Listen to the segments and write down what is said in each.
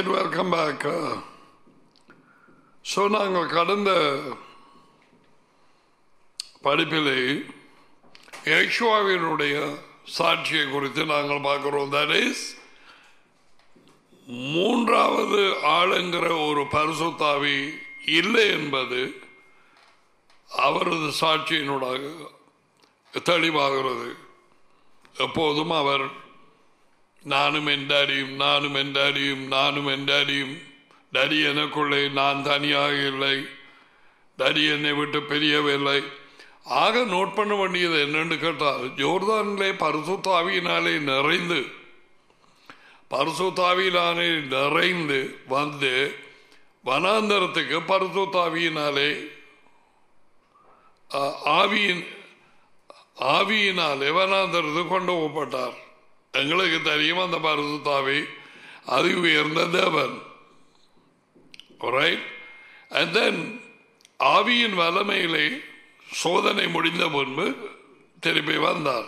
Right welcome back so நாங்கள் கடந்த படிப்பிலே யேசுவாவினுடைய சாட்சியை குறித்து நாங்கள் பார்க்கிறோம் தட் இஸ் மூன்றாவது ஆளுங்கிற ஒரு பரிசுத்தாவி இல்லை என்பது அவரது சாட்சியினூடாக தெளிவாகிறது எப்போதும் அவர் நானும் என் டாடியும் நானும் என் டாடியும் நானும் என் டாடியும் டாடி எனக்குள்ளே நான் தனியாக இல்லை டாடி என்னை விட்டு பெரியவில்லை ஆக நோட் பண்ண வேண்டியது என்னன்னு கேட்டால் ஜோர்தானிலே பரிசுத்தாவியினாலே நிறைந்து பரிசுத்தாவியினாலே நிறைந்து வந்து வனாந்தரத்துக்கு பரிசுத்தாவியினாலே ஆ- ஆவியின் ஆவியினாலே வனாந்தரத்துக்கு கொண்டு போகப்பட்டார் எங்களுக்கு தெரியும் அந்த பரிசுத்தாவி அது உயர்ந்த தேவன் ரைட் அண்ட் தென் ஆவியின் வலமையிலே சோதனை முடிந்த முன்பு திரும்பி வந்தார்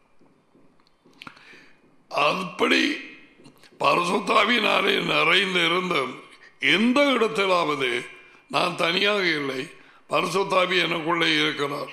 அப்படி பரிசுத்தாவினாலே நிறைந்து இருந்தும் எந்த இடத்திலாவது நான் தனியாக இல்லை பரிசுத்தாவி எனக்குள்ளே இருக்கிறார்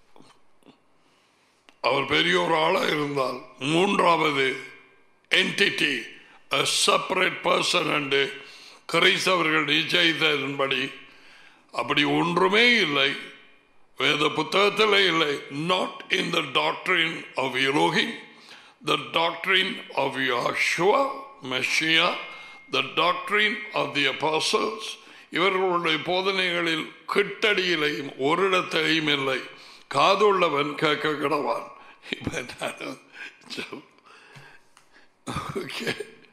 அவர் பெரிய ஒரு ஆளாக இருந்தால் மூன்றாவது என்டிட்டி செப்பரேட் பர்சன் என்று கிரைஸ்தவர்கள் நிச்சயித்ததன்படி அப்படி ஒன்றுமே இல்லை வேத புத்தகத்தில் இல்லை நாட் இன் த டாக்டரின் ஆஃப் யோகி த டாக்டரின் ஆஃப் யாஷுவா மெஷியா த டாக்டரின் ஆஃப் தி apostles இவர்களுடைய போதனைகளில் கிட்டடியிலையும் ஒரு இடத்திலையும் இல்லை காதுள்ளவன் கேட்க கிடவான் இப்ப நான் ஓகே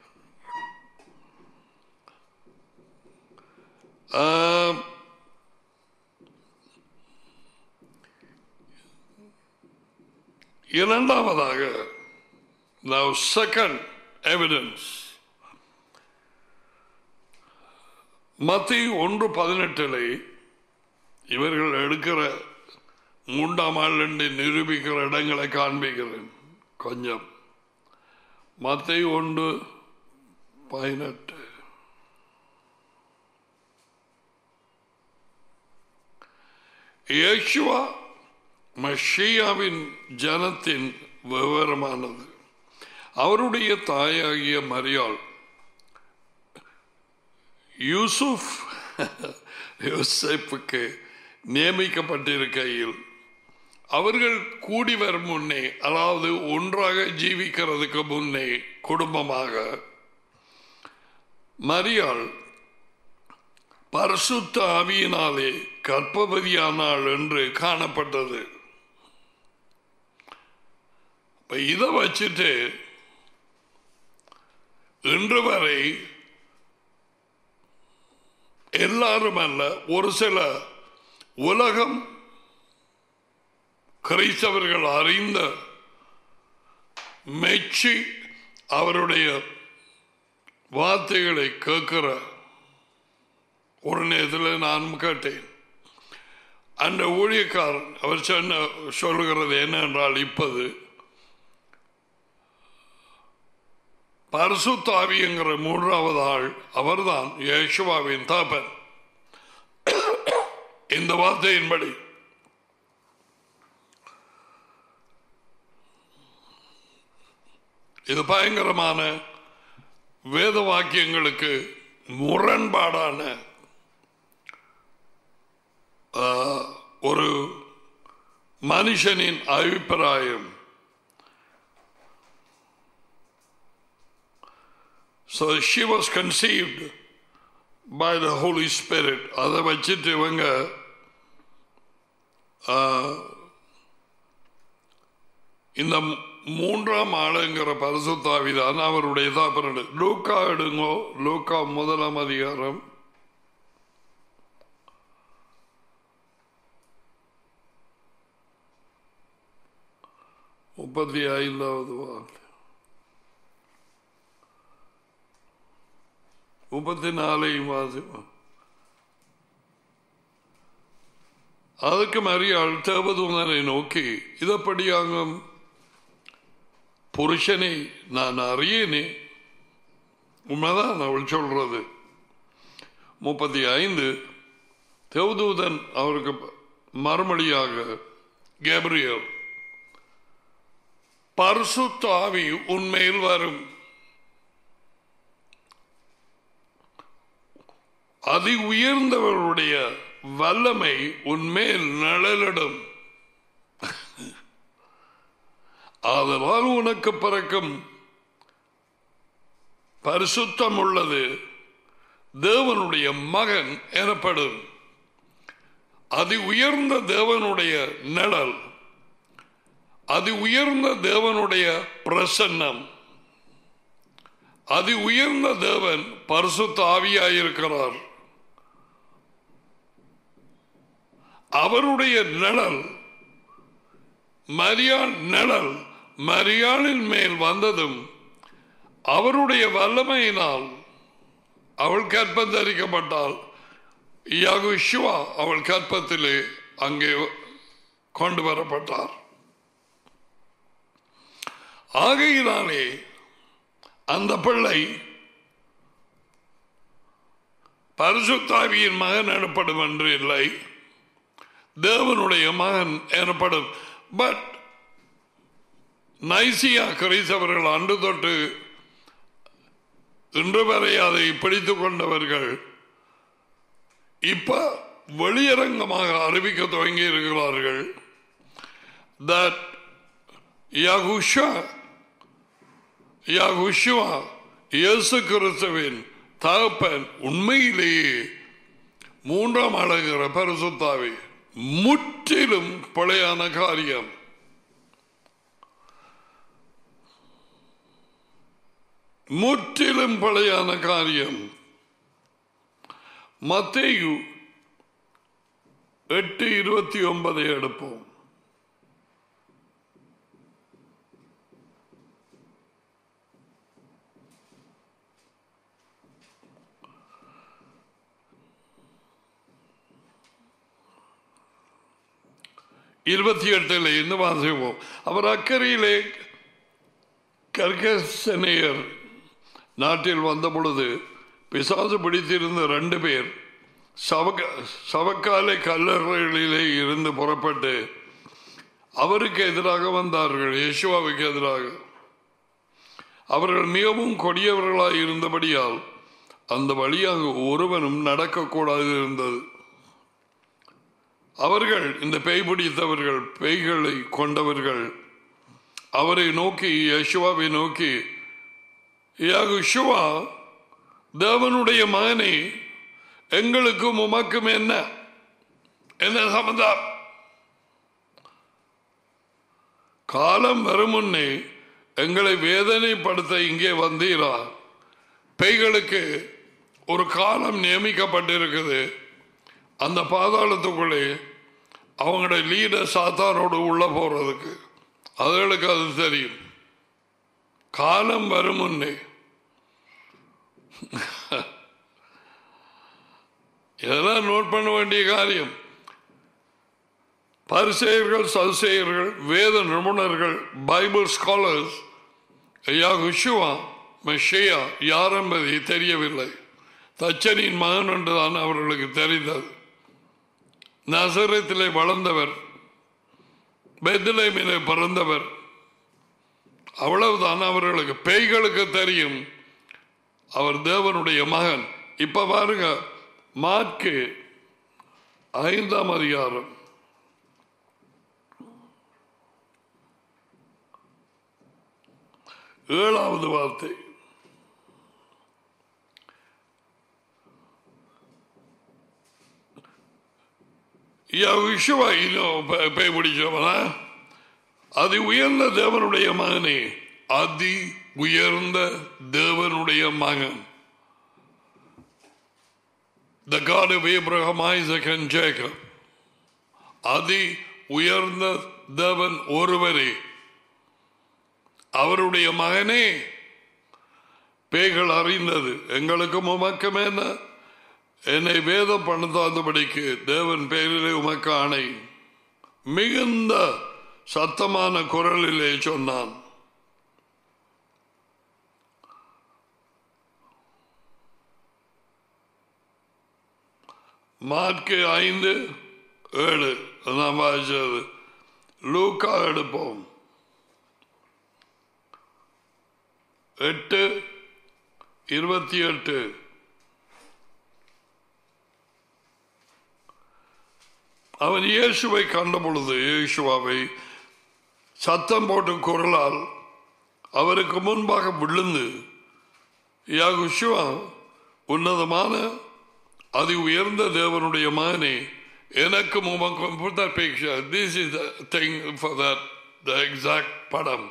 இரண்டாவதாக now second evidence மத்திய ஒன்று பதினெட்டிலே இவர்கள் எடுக்கிற மூன்றாம் ஆள் என்று நிரூபிக்கிற இடங்களை காண்பிக்கிறேன் கொஞ்சம் மத்திய ஒன்று பதினெட்டு இயேசுவா மஷியாவின் ஜனத்தின் விவரமானது அவருடைய தாயாகிய மரியாள் யூசுப் யோசேப்புக்கு நியமிக்கப்பட்டிருக்கையில் அவர்கள் கூடி வரும் முன்னே அதாவது ஒன்றாக ஜீவிக்கிறதுக்கு முன்னே குடும்பமாக மரியாள் பரிசுத்த ஆவியினாலே கற்பவதியானாள் என்று காணப்பட்டது இப்ப இதை வச்சுட்டு இன்று வரை எல்லாரும் அல்ல ஒரு சில உலகம் கிறிஸ்தவர்கள் அறிந்த மெச்சி அவருடைய வார்த்தைகளை கேட்கிற ஒரு நேரத்தில் நானும் கேட்டேன் அந்த ஊழியக்காரன் அவர் சொன்ன சொல்லுகிறது என்ன என்றால் இப்போது பரிசுத்தாவிங்கிற மூன்றாவது ஆள் அவர்தான் யேசுவாவின் தாப்பன் இந்த வார்த்தையின்படி இது பயங்கரமான வேத வாக்கியங்களுக்கு முரண்பாடான ஆ, ஒரு மனுஷனின் அபிப்பிராயம் So she was conceived by the Holy Spirit. அதை வச்சுட்டு இவங்க ஆ, இந்த மூன்றாம் ஆளுங்கிற பரிசுத்தாவிதான் அவருடைய தாப்பரடு லூக்கா எடுங்கோ லூக்கா முதலாம் அதிகாரம் முப்பத்தி ஐந்தாவது வாக்கு முப்பத்தி நாலையும் வாசிப்போம் அதுக்கு மரியாள் தேவதூதனை நோக்கி இதப்படியாகும் புருஷனை நான் அறியேனே உண்மைதான் அவள் சொல்றது முப்பத்தி ஐந்து தேவதூதன் அவருக்கு மறுமொழியாக கேப்ரியல் பரிசுத்தாவி உண்மையில் வரும் அதி உயர்ந்தவருடைய வல்லமை உன்மேல் நிழலிடும் ஆதலால் உனக்கு பிறக்கும் பரிசுத்தம் உள்ளது தேவனுடைய மகன் எனப்படும் அதி உயர்ந்த தேவனுடைய நிழல் அதி உயர்ந்த தேவனுடைய பிரசன்னம் அதி உயர்ந்த தேவன் பரிசுத்த ஆவியாயிருக்கிறார் அவருடைய நிழல் மரியாள் நிழல் மரியாளின் மேல் வந்ததும் அவருடைய வல்லமையினால் அவள் கற்பம் தரிக்கப்பட்டாள் யகுஷுவா அவள் கற்பத்திலே அங்கே கொண்டு வரப்பட்டார் ஆகையினாலே அந்த பிள்ளை பரிசுத்தாவியின் மகன் எனப்படும் என்று இல்லை தேவனுடைய மகன் எனப்படும் பட் நைசியா கிரைசவர்கள் அன்று தொட்டு இன்று வரை அதை பிடித்துக் கொண்டவர்கள் இப்ப வெளியரங்கமாக அறிவிக்க துவங்கி இருக்கிறார்கள் that Yahusha Yahushua இயேசு கிறிஸ்துவின் தகப்பன் உண்மையிலேயே மூன்றாம் அழகிற பரிசுத்தாவி முற்றிலும் பழையான காரியம் முற்றிலும் பழையான காரியம் மத்தேயு எட்டு இருபத்தி ஒன்பதை எடுப்போம் இருபத்தி எட்டில் இருந்து வாசிப்போம் அவர் அக்கறையிலே கர்கசனையர் நாட்டில் வந்த பொழுது பிசாசு பிடித்திருந்த ரெண்டு பேர் சவக்க சவக்காலை கல்லறைகளிலே இருந்து புறப்பட்டு அவருக்கு எதிராக வந்தார்கள் யேசுவாவுக்கு எதிராக அவர்கள் மிகவும் கொடியவர்களாய் இருந்தபடியால் அந்த வழியாக ஒருவனும் நடக்கக்கூடாது இருந்தது அவர்கள் இந்த பேய் பிடித்தவர்கள் பேய்களை கொண்டவர்கள் அவரை நோக்கி யசுவாவை நோக்கி யகுஷுவா தேவனுடைய மகனே எங்களுக்கும் உமக்கும் என்ன என்ன சம்பந்தம் காலம் வரும் முன்னே எங்களை வேதனைப்படுத்த இங்கே வந்தீரா பேய்களுக்கு ஒரு காலம் நியமிக்கப்பட்டிருக்குது அந்த பாதாளத்துக்குள்ளே அவங்களோட லீடர் சாத்தானோடு உள்ள போறதுக்கு அதுகளுக்கு அது தெரியும் காலம் வரும் முன்னே இதெல்லாம் நோட் பண்ண வேண்டிய காரியம் பரிசெயர்கள் சதுசெயர்கள் வேத நிபுணர்கள் பைபிள் ஸ்காலர்ஸ் யாகுஷுவா மெஷியா யார் என்பதை தெரியவில்லை தச்சனின் மகன் என்றுதான் அவர்களுக்கு தெரிந்தது நசரத்திலே வளர்ந்தவர் பெத்லேமிலே பிறந்தவர் அவ்வளவுதான் அவர்களுக்கு பேய்களுக்கு தெரியும் அவர் தேவனுடைய மகன் இப்ப பாருங்க மார்க்கு ஐந்தாம் அதிகாரம் ஏழாவது வார்த்தை யகுஷுவா இன்னும் பே- பேய் பிடிச்சவனா அதி உயர்ந்த தேவனுடைய மகனே அதி உயர்ந்த தேவனுடைய மகன் the God of Abraham, Isaac and Jacob அதி உயர்ந்த தேவன் ஒருவரே அவருடைய மகனே பேய்கள் அறிந்தது எங்களுக்கு உமக்கம் என்ன என்னை வேதம் பண்ணுதாதபடிக்கு தேவன் பேரிலே உமக்கு ஆணை மிகுந்த சத்தமான குரலிலே சொன்னான் மார்க்கு ஐந்து ஏழு நான் வாசிச்சது லூக்கா எடுப்போம் எட்டு இருபத்தி எட்டு அவன் இயேசுவை கண்ட பொழுது இயேசுவாவை சத்தம் போட்டு குரலால் அவருக்கு முன்பாக விழுந்து யாகுஷுவா உன்னதமான அதி உயர்ந்த தேவனுடைய மகனே எனக்கும் உமக்கும் put that picture this is the thing for that the exact படம்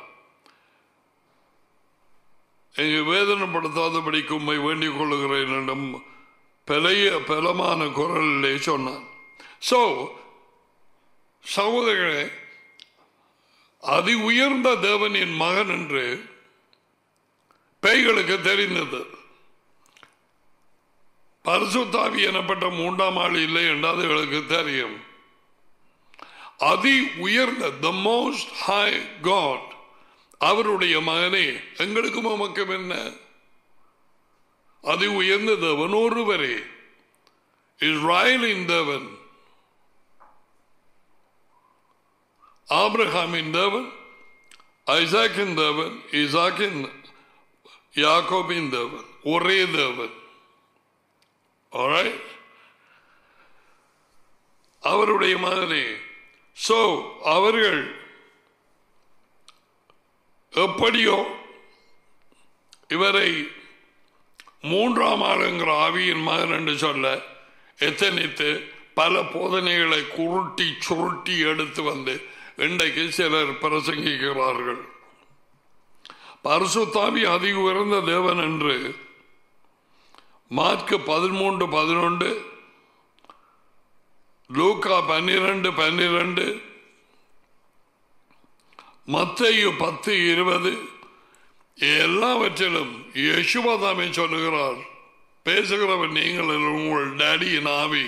எங்க வேதனைப்படுத்தாதபடிக்கு உண்மை வேண்டிக் கொள்ளுகிறேன் என்றும் பெரிய பலமான குரலிலே சொன்னான் சோ சகோதரர்களே அதி உயர்ந்த தேவனின் மகன் என்று பேய்களுக்கு தெரிந்தது பரிசுத்தாவி எனப்பட்ட மூன்றாம் ஆள் இல்லை என்றால் அதுகளுக்கு தெரியும் அதி உயர்ந்த த மோஸ்ட் ஹை காட் அவருடைய மகனே எங்களுக்கும் உமக்கும் என்ன அதி உயர்ந்த தேவன் ஒருவரே இஸ்ராயலின் தேவன் ஆபிரஹாமின் தேவன் ஐசாக்கின் தேவன் இசாக்கின் யாக்கோபின் தேவன் ஒரே தேவன் Alright? அவருடைய மகனே சோ அவர்கள் எப்படியோ இவரை மூன்றாம் ஆளுங்கிற ஆவியின் மகன் என்று சொல்ல எத்தனைத்து பல போதனைகளை குருட்டி சுருட்டி எடுத்து வந்து இன்றைக்கு சிலர் பிரசங்கிக்கிறார்கள் பரிசுத்தாவி அதிக உயர்ந்த தேவன் என்று மார்க்கு பதிமூன்று பதினொன்று லூக்கா பன்னிரண்டு பன்னிரண்டு மத்தையு பத்து இருபது எல்லாவற்றிலும் யசுவதாமே சொல்லுகிறார் பேசுகிறவன் நீங்கள் அல்ல, உங்கள் டேடியின் ஆவி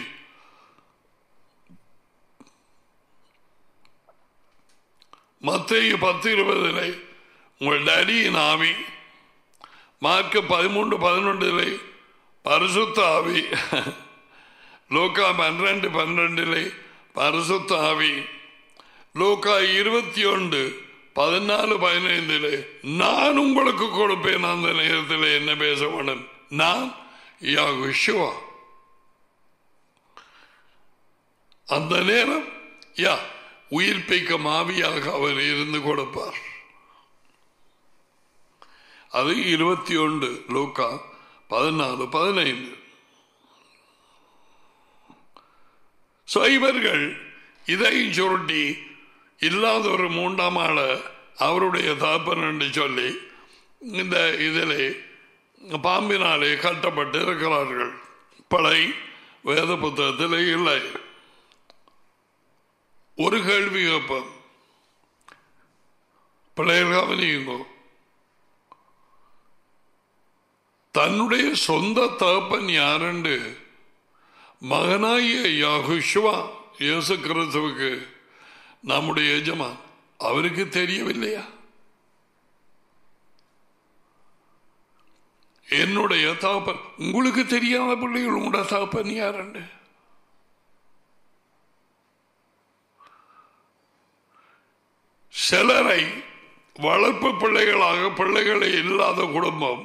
மத்தையு பத்து இருபதிலே உங்கள் டேடியின் ஆவி மார்க்கு பதிமூன்று பதினொன்றிலே பரிசுத்த ஆவி லோகா பன்னிரண்டு பன்னிரண்டிலே பரிசுத்த ஆவி லோகா இருபத்தி ஒன்று பதினாலு பதினைந்திலே நான் உங்களுக்கு கொடுப்பேன் அந்த நேரத்தில் என்ன பேச வேண்டும் நான் யாகுஷுவா அந்த நேரம் யா உயிர்ப்பிக்கும் ஆவியாக அவர் இருந்து கொடுப்பார் அது இருபத்தி ஒன்று லோக்கா பதினாலு பதினைந்து So, இவர்கள் இதையும் சுருட்டி இல்லாத ஒரு மூன்றாம் ஆள அவருடைய தாப்பன் என்று சொல்லி இந்த இதிலே பாம்பினாலே கட்டப்பட்டு இருக்கிறார்கள் படை வேத புத்தகத்தில் இல்லை ஒரு கேள்வி கேட்பேன் பிள்ளைகள் கவனியுங்கோ தன்னுடைய சொந்த தகப்பன் யாருண்டு மகனாகிய யாகுஷ்வா இயேசு கிறிஸ்துவுக்கு நம்முடைய எஜமான் அவருக்கு தெரியவில்லையா என்னுடைய தகப்பன் உங்களுக்கு தெரியாத பிள்ளைகள் உங்களோட தகப்பன் யாருண்டு சிலரை வளர்ப்பு பிள்ளைகளாக பிள்ளைகளை இல்லாத குடும்பம்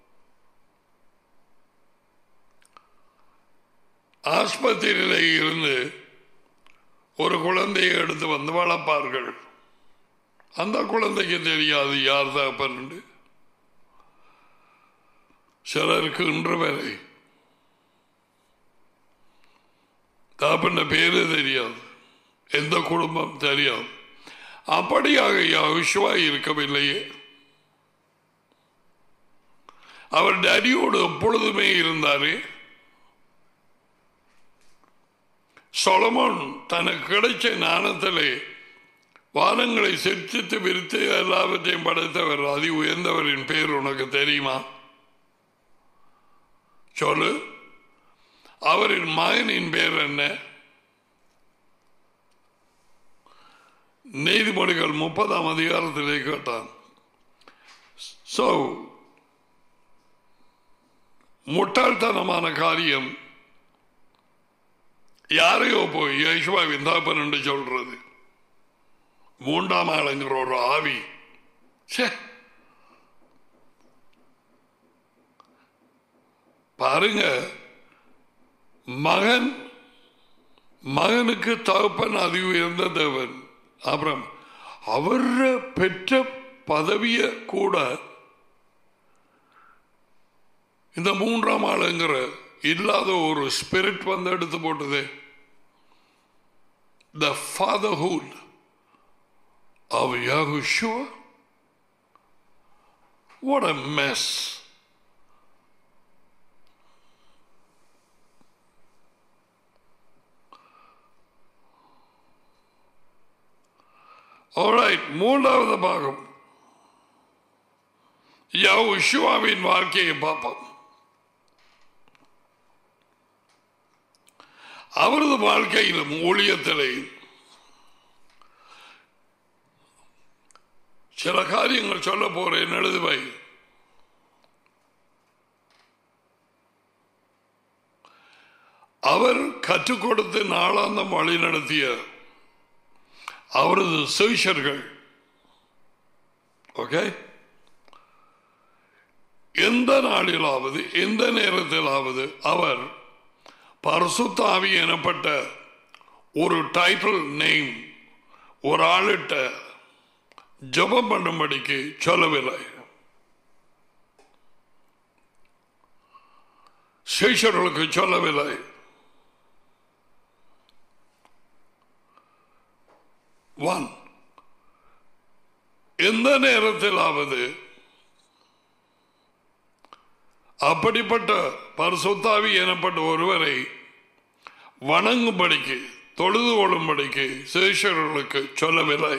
ஆஸ்பத்திரியிலே இருந்து ஒரு குழந்தையை எடுத்து வந்து வளர்ப்பார்கள் அந்த குழந்தைக்கு தெரியாது யார் தகப்பன் சிலருக்கு இன்று வரை தகப்பன பேரு தெரியாது எந்த குடும்பம் தெரியாது அப்படியாக யகுஷ்வா இருக்கவில்லையே அவர் டேடியோடு எப்பொழுதுமே இருந்தாரே சொலமோன் தனக்கு கிடைச்ச ஞானத்திலே வானங்களை சிரித்து விரித்து எல்லாவற்றையும் படைத்தவர் அதி உயர்ந்தவரின் பேர் உனக்கு தெரியுமா சொல்லு அவரின் மகனின் பேர் என்ன நீதிமொழிகள் முப்பதாம் அதிகாரத்திலே கேட்டான் சோ முட்டாள்தனமான காரியம் யாரையோ போய் யேசுவாவின் தகப்பன் என்று சொல்றது மூன்றாம் ஆளுங்கிற ஒரு ஆவி ச்சே பாருங்க மகன் மகனுக்கு தகப்பன் அதி உயர்ந்த தேவன் அப்புறம் அவர் பெற்ற பதவிய கூட இந்த மூன்றாம் ஆளுங்கிற இல்லாத ஒரு ஸ்பிரிட் வந்து எடுத்து போட்டது the fatherhood of Yahushua? What a mess. Alright, மூன்றாவது பாகம் யவுஷுவாவின் வாழ்க்கையை பார்ப்போம் அவரது வாழ்க்கையிலும் ஊழியத்திலையும் சில காரியங்கள் சொல்ல போறேன் எழுதுவை அவர் கற்றுக் கொடுத்து நாளாந்தம் வழி நடத்திய அவரது சுவிஷர்கள் ஓகே எந்த நாளிலாவது எந்த நேரத்திலாவது அவர் பரசுத்தாவி எனப்பட்ட ஒரு டைட்டில் நேம் ஒரு ஆளிட்ட ஜபம் பண்ணும்படிக்கு சொல்லவில்லை சேஷர்களுக்கு சொல்லவில்லை ஒன் எந்த நேரத்திலாவது அப்படிப்பட்ட பரிசுத்தாவி எனப்பட்ட ஒருவரை வணங்கும்படிக்கு தொழுது கொள்ளும்படிக்கு சேஷர்களுக்கு சொல்லவில்லை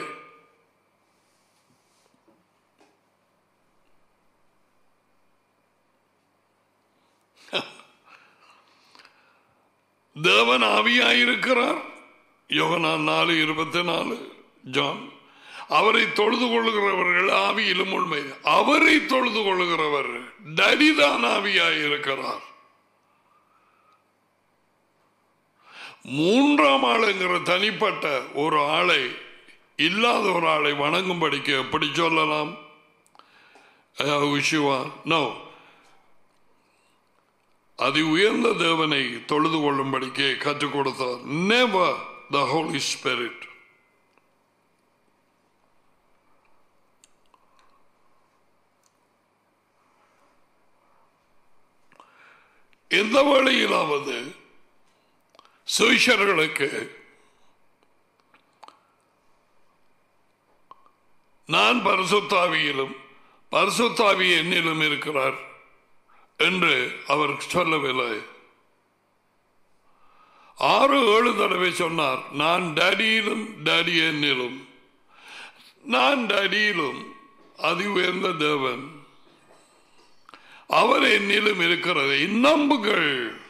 தேவன் ஆவியாயிருக்கிறார் யோகனான் நாலு இருபத்தி நாலு ஜான் அவரை தொழுது கொள்ளுகிறவர்கள் ஆவியிலும் உண்மை அவரை தொழுது கொள்ளுகிறவர் டரிதான் ஆவியாயிருக்கிறார் மூன்றாம் ஆளுங்கிற தனிப்பட்ட ஒரு ஆளை இல்லாத ஒரு ஆளை வணங்கும்படிக்கு எப்படி சொல்லலாம் விஷுவா நோ அதி உயர்ந்த தேவனை தொழுது கொள்ளும்படிக்கு கற்றுக் கொடுத்தார் நெவர் த ஹோலி ஸ்பிரிட் எந்த வழியிலாவது சுவிஷர்களுக்கு நான் பரிசுத்தாவியிலும் பரிசுத்தாவி என்னிலும் இருக்கிறார் என்று அவர் சொல்லவில்லை ஆறு ஏழு தடவை சொன்னார் நான் டேடியிலும் டேடி என்னிலும் நான் டேடியிலும் அதி உயர்ந்த தேவன் அவர் என்னிலும் இருக்கிறதை நம்புகள்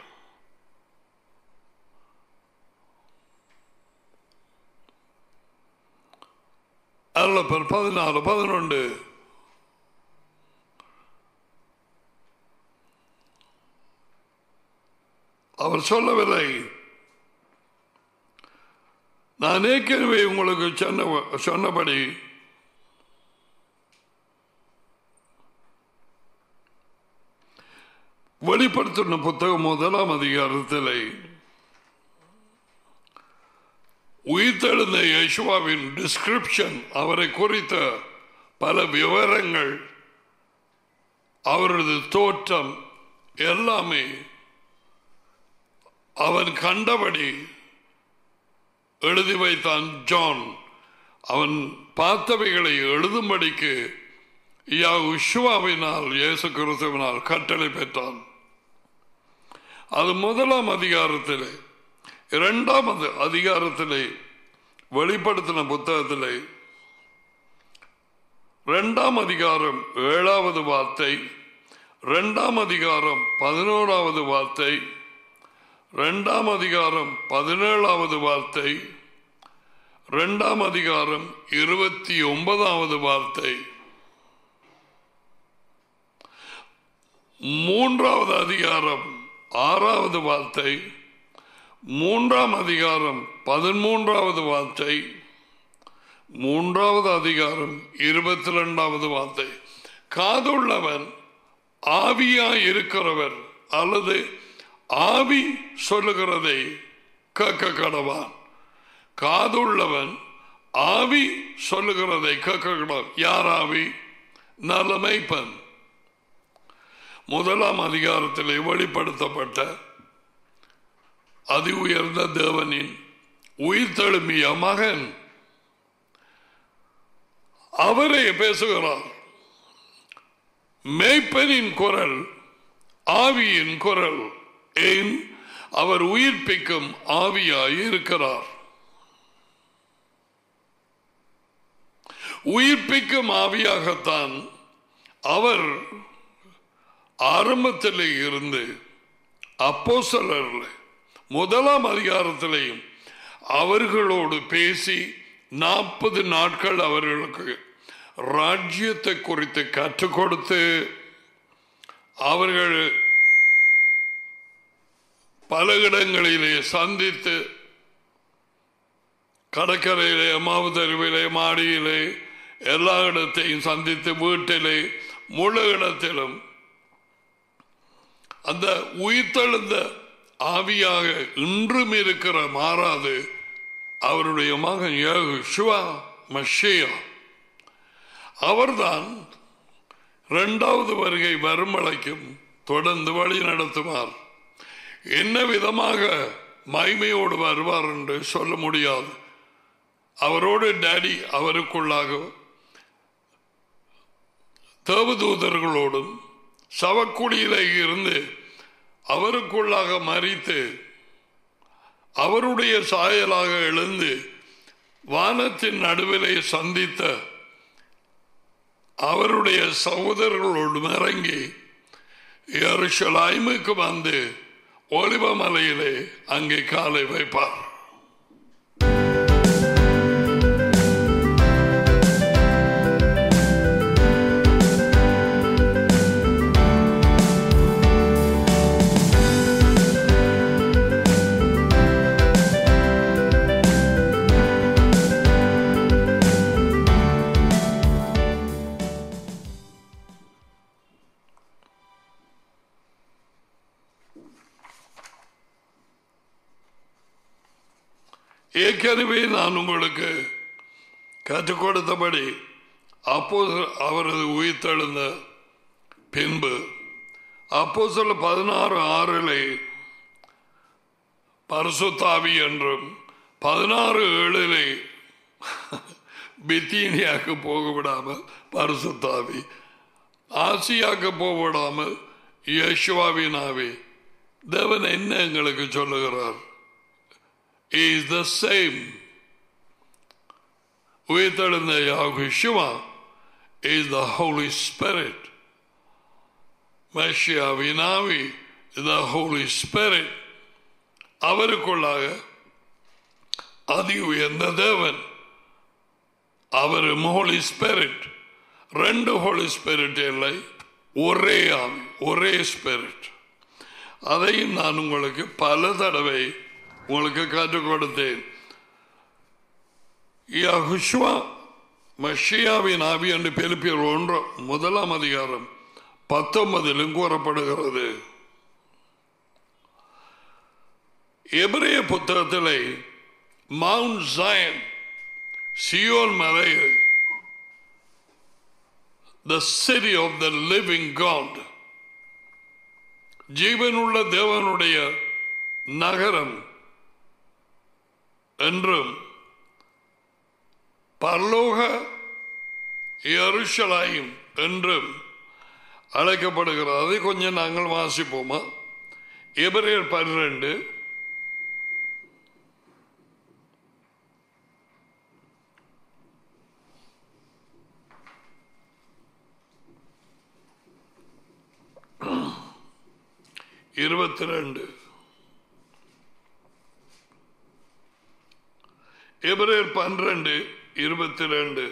அல்லப்பர் பதினாலு பதினொன்று அவர் சொல்லவில்லை நான் ஏற்கனவே உங்களுக்கு சொன்ன சொன்னபடி வெளிப்படுத்தின புத்தகம் முதலாம் அதிகாரத்தில் உயிர்த்தெழுந்த யேசுவாவின் டிஸ்கிரிப்ஷன் அவரை குறித்த பல விவரங்கள் அவரது தோற்றம் எல்லாமே அவன் கண்டபடி எழுதி வைத்தான் ஜான் அவன் பார்த்தவைகளை எழுதும்படிக்கு யா உஷுவாவினால் இயேசு கிறிஸ்துவினால் கட்டளை பெற்றான் அது முதலாம் அதிகாரத்திலே இரண்டாம் அதிகாரத்திலே வெளிப்படுத்தின புத்தகத்திலே இரண்டாம் அதிகாரம் ஏழாவது வார்த்தை இரண்டாம் அதிகாரம் பதினோராவது வார்த்தை இரண்டாம் அதிகாரம் பதினேழாவது வார்த்தை இரண்டாம் அதிகாரம் இருபத்தி ஒன்பதாவது வார்த்தை மூன்றாவது அதிகாரம் ஆறாவது வார்த்தை மூன்றாம் அதிகாரம் பதிமூன்றாவது வார்த்தை மூன்றாவது அதிகாரம் இருபத்தி ரெண்டாவது வார்த்தை காதுள்ளவன் ஆவியாய் இருக்கிறவர் அல்லது ஆவி சொல்லுகிறதை கேட்க கடவான் காதுள்ளவன் ஆவி சொல்லுகிறதை கேட்க கடவான் யார் ஆவி நலமைப்பன் முதலாம் அதிகாரத்திலே வெளிப்படுத்தப்பட்ட அதி உயர்ந்த தேவனின் உயிர் தழும்பிய மகன் அவரே பேசுகிறார் மேய்ப்பனின் குரல் ஆவியின் குரல் ஏன் அவர் உயிர்ப்பிக்கும் ஆவியாய் இருக்கிறார் உயிர்ப்பிக்கும் ஆவியாகத்தான் அவர் ஆரம்பத்திலே இருந்து அப்போ முதலாம் அதிகாரத்திலேயும் அவர்களோடு பேசி நாற்பது நாட்கள் அவர்களுக்கு ராஜ்யத்தை குறித்து கற்றுக் கொடுத்து அவர்கள் பல இடங்களிலே சந்தித்து கடற்கரையிலே மாவுதருவிலே மாடியிலே எல்லா இடத்தையும் சந்தித்து வீட்டிலே முழு இடத்திலும் அந்த உயிர்த்தெழுந்த ஆவியாக இன்றும் இருக்கிற மாறாது அவருடைய மகன் யோகு சிவா மஷியா அவர்தான் இரண்டாவது வருகை வரும் வரைக்கும் தொடர்ந்து வழி நடத்துவார் என்ன விதமாக மைமையோடு வருவார் என்று சொல்ல முடியாது அவரோடு டேடி அவருக்குள்ளாக தேவதூதர்களோடும் சவக்குழியில இருந்து அவருக்குள்ளாக மறித்து அவருடைய சாயலாக எழுந்து வானத்தின் நடுவிலே சந்தித்த அவருடைய சகோதரர்களோடு இறங்கி எருஷலாய்முக்கு வந்து ஒலிவமலையிலே அங்கே காலை வைப்பார் ஏற்கனவே நான் உங்களுக்கு கற்றுக் கொடுத்தபடி அப்போ அவரது உயிர்த்தெழுந்த பின்பு அப்போ சொல்ல பதினாறு ஆறிலே பரசுத்தாவி என்றும் பதினாறு ஏழிலே பித்தீனியாக்கு போக விடாமல் பரிசுத்தாவி ஆசியாக்கு போக விடாமல் யேசுவாவின் ஆவி தேவன் என்ன எங்களுக்கு சொல்லுகிறார் is the same. உயிர்த்தெழுந்த யாகுஷுவா is the Holy Spirit. மெஷியாவின் ஆவி the Holy Spirit. அவருக்குள்ளாக அதி உயர்ந்த தேவன் அவரும் ஹோலி ஸ்பிரிட் ரெண்டு ஹோலி ஸ்பிரிட் இல்லை ஒரே ஆவி ஒரே ஸ்பிரிட் அதையும் நான் உங்களுக்கு பல தடவை உங்களுக்கு கற்றுக் கொடுத்தேன் யகுஷ்வா மஷியாவின் ஆவி என்று பெருப்பியர் ஒன்று முதலாம் அதிகாரம் பத்தொன்பதிலும் கூறப்படுகிறது எபிரேய புத்தகத்திலே மவுண்ட் ஜயன் சியோன் மலை the city of the living God ஜீவனுள்ள தேவனுடைய நகரம் என்றும் பரலோக எருஷலாயும் என்றும் அழைக்கப்படுகிறது அதை கொஞ்சம் நாங்கள் வாசிப்போமா எபிரேயர் பன்னிரண்டு இருபத்தி ரெண்டு எபிரேயர் பன்னிரண்டு இருபத்தி ரெண்டு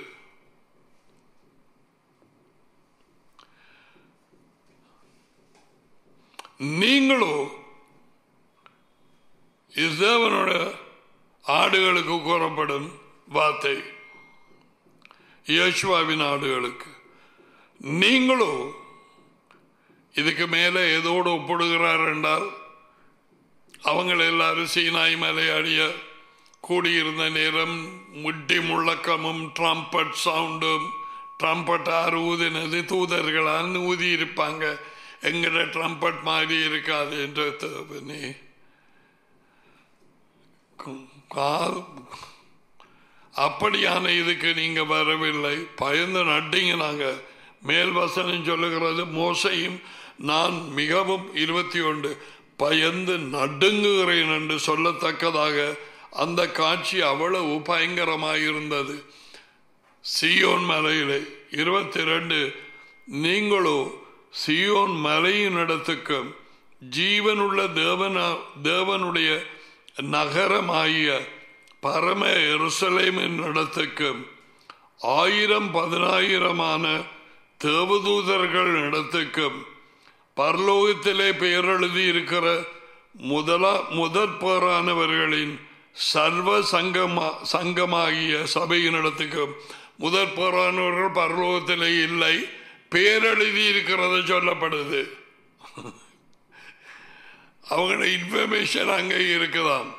நீங்களோ இது தேவனோட ஆடுகளுக்கு கூறப்படும் வார்த்தை யோசுவாவின் ஆடுகளுக்கு நீங்களோ இதுக்கு மேலே எதோடு ஒப்பிடுகிறார் என்றால் அவங்க எல்லாரும் சீனாய் மலையாடிய கூடியிருந்த நேரம் முட்டி முழக்கமும் ட்ரம்பட் சவுண்டும் ட்ரம்பட் ஆறு ஊதினது தூதர்களால் ஊதி இருப்பாங்க எங்கிட்ட ட்ரம்பட் மாதிரி இருக்காது என்ற தேவனே கா- அப்படியான இதுக்கு நீங்க வரவில்லை பயந்து நட்டிங்க நாங்க மேல் வசனம் சொல்லுகிறது மோசையும் நான் மிகவும் இருபத்தி ஒன்று பயந்து நடுங்குகிறேன் என்று சொல்லத்தக்கதாக அந்த காட்சி அவ்வளவு பயங்கரமாயிருந்தது சியோன் மலையிலே இருபத்தி ரெண்டு நீங்களோ சியோன் மலையின் இடத்துக்கும் ஜீவனுள்ள தேவன தேவனுடைய நகரமாகிய பரம எருசலேமின் இடத்துக்கும் ஆயிரம் பதினாயிரமான தேவதூதர்கள் இடத்துக்கும் பரலோகத்திலே பெயரெழுதி இருக்கிற முதலா முதற் பேரானவர்களின் சர்வ சங்கமா சங்கமாகிய சபையினிடத்துக்கும் முதற் பேரானவர்கள் பரலோகத்திலே இல்லை பேரெழுதி இருக்கிறது சொல்லப்படுது அவங்களோட இன்ஃபர்மேஷன் அங்கே இருக்குதாம்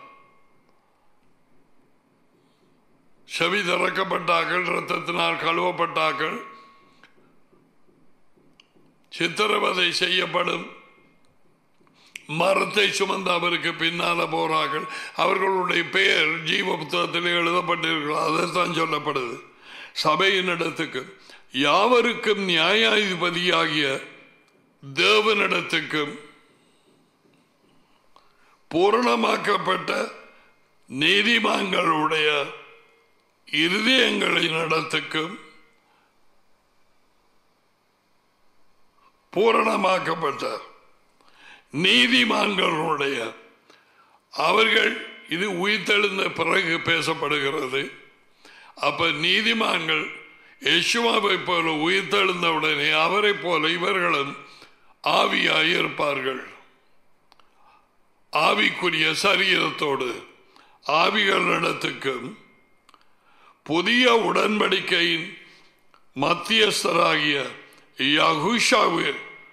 செவி திறக்கப்பட்டார்கள் ரத்தத்தினால் கழுவப்பட்டார்கள் சித்திரவதை செய்யப்படும் மரத்தை சுமந்து அவருக்கு பின்னால போறார்கள் அவர்களுடைய பெயர் ஜீவ புத்தகத்தில் எழுதப்பட்டிருக்கிறது அதைத்தான் சொல்லப்படுது சபையின் இடத்துக்கு யாவருக்கும் நியாயாதிபதியாகிய தேவனிடத்துக்கும் பூரணமாக்கப்பட்ட நீதிமான்களுடைய இருதயங்களின் இடத்துக்கும் பூரணமாக்கப்பட்ட நீதிமான்களுடைய அவர்கள் இது உயிர்த்தெழுந்த பிறகு பேசப்படுகிறது அப்ப நீதிமான்கள் யேசுவாவை போல உயிர்த்தெழுந்த உடனே அவரை போல இவர்களும் ஆவியாய் இருப்பார்கள் ஆவிக்குரிய சரீரத்தோடு ஆவிகளிடத்துக்கும் புதிய உடன்படிக்கையின் மத்தியஸ்தராகிய யகுஷாவு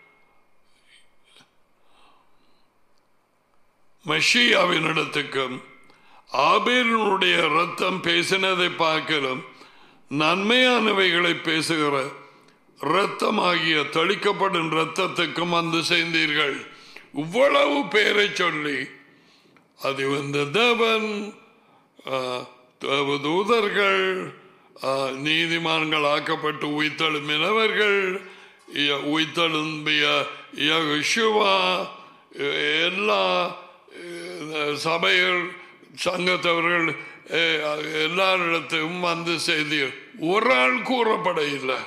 மெஷியாவின் இடத்துக்கும் ஆபேலினுடைய ரத்தம் பேசினதை பார்க்கலும் நன்மையானவைகளை பேசுகிற இரத்தமாகிய தெளிக்கப்படும் இரத்தத்துக்கும் வந்து சேர்ந்தீர்கள் இவ்வளவு பேரை சொல்லி அது இந்த தேவன் ஆ, தேவதூதர்கள் ஆ, நீதிமான்கள் ஆக்கப்பட்டு உயிர்த்தெழும்பினவர்கள் இய- உயிர்த்தெழும்பிய யெகோஷுவா, எல்லா அஹ், சபைகள் சங்கத்தவர்கள் அஹ், எல்லாரிடத்தையும் வந்து செய்தி ஒரு ஆள் கூறப்பட இல்லை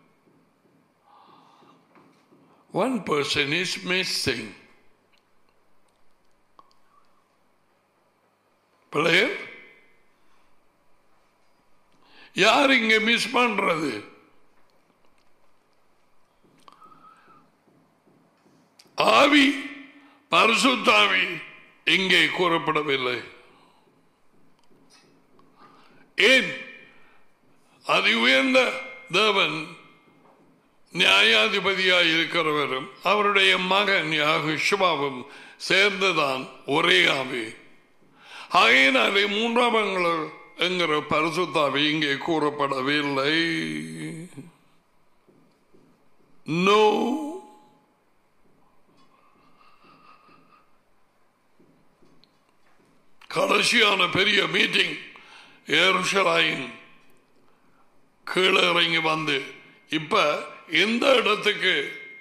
ஒன் பர்சன் இஸ் மிஸ்ஸிங் பிள்ளையர் யார் இங்க மிஸ் பண்றது ஆவி பரிசுத்தாவி இங்கே கூறப்படவில்லை ஏன் அது உயர்ந்த தேவன் நியாயாதிபதியாய் இருக்கிறவரும் அவருடைய மகன் யாகுஷ்வாவும் சேர்ந்துதான் ஒரே ஆவி ஆகையினாலே மூன்றாம் அங்கள- என்கிற பரிசுத்தாவி இங்கே கூறப்படவில்லை நோ கடைசியான பெரிய மீட்டிங் ஏருஷலாயின் கீழே இறங்கி வந்து இப்ப எந்த இடத்துக்கு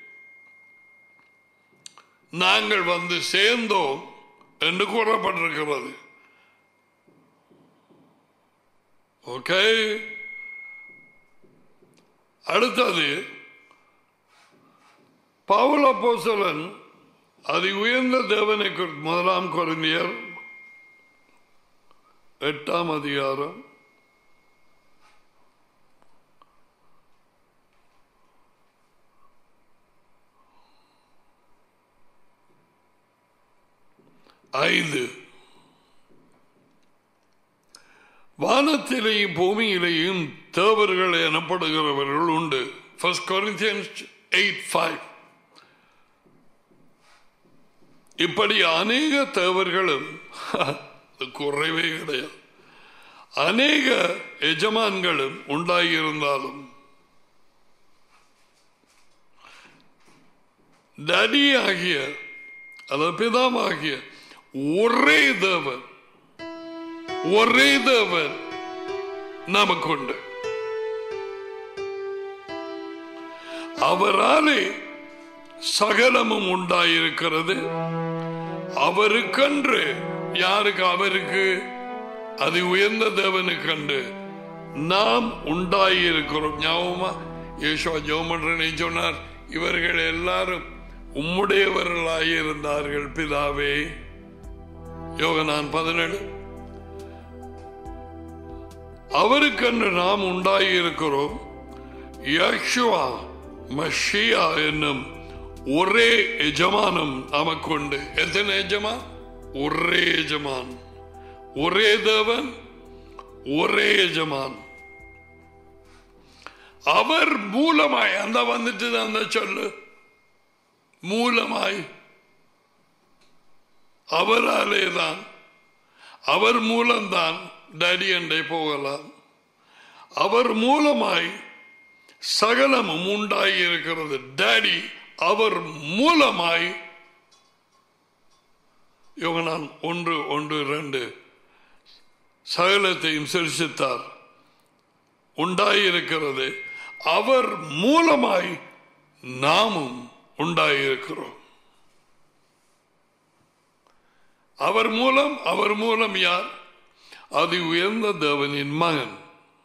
நாங்கள் வந்து சேர்ந்தோம் என்று கூறப்பட்டிருக்கிறது ஓகே அடுத்தது பவுல போசலன் அதி உயர்ந்த தேவனை குறி- முதலாம் கொரிந்தியர் எட்டாம் அதிகாரம் ஐந்து வானத்திலேயும் பூமியிலேயும் தேவர்கள் எனப்படுகிறவர்கள் உண்டு ஃபர்ஸ்ட் கொரிந்தியன்ஸ் எயிட் ஃபைவ் இப்படி அநேக தேவர்களும் குறைவே கிடையாது அநேக எஜமான்களும் உண்டாகியிருந்தாலும் டடி ஆகிய அதாவது பிதாமாகிய ஒரே தேவன் ஒரே தேவன் நமக்குண்டு அவராலே சகலமும் உண்டாயிருக்கிறது அவருக்கன்று யாருக்கு அவருக்கு அது உயர்ந்த தேவனுக்கன்று நாம் உண்டாயிருக்கிறோம் ஞாபகமா யேசுவா ஜோமன்றனை சொன்னார் இவர்கள் எல்லாரும் உம்முடையவர்களாயிருந்தார்கள் பிதாவே யோகனான் பதினேழு அவருக்கென்று நாம் உண்டாயிருக்கிறோம் யக்ஷுவா மஷியா என்னும் ஒரே எஜமானம் நமக்குண்டு எத்தனை எஜமான் ஒரே எஜமான் ஒரே தேவன் ஒரே எஜமான் அவர் மூலமாய் அந்த வந்துட்டு அந்த சொல்லு மூலமாய் அவராலே தான் அவர் மூலம்தான் டடி அண்டை போகலாம் அவர் மூலமாய் சகலமும் உண்டாகி இருக்கிறது டேடி அவர் மூலமாய் யோகனான் ஒன்று ஒன்று ரெண்டு சகலத்தையும் சிரிசித்தார் உண்டாயிருக்கிறது அவர் மூலமாய் நாமும் உண்டாயிருக்கிறோம் அவர் மூலம் அவர் மூலம் யார் அது உயர்ந்த தேவனின் மகன்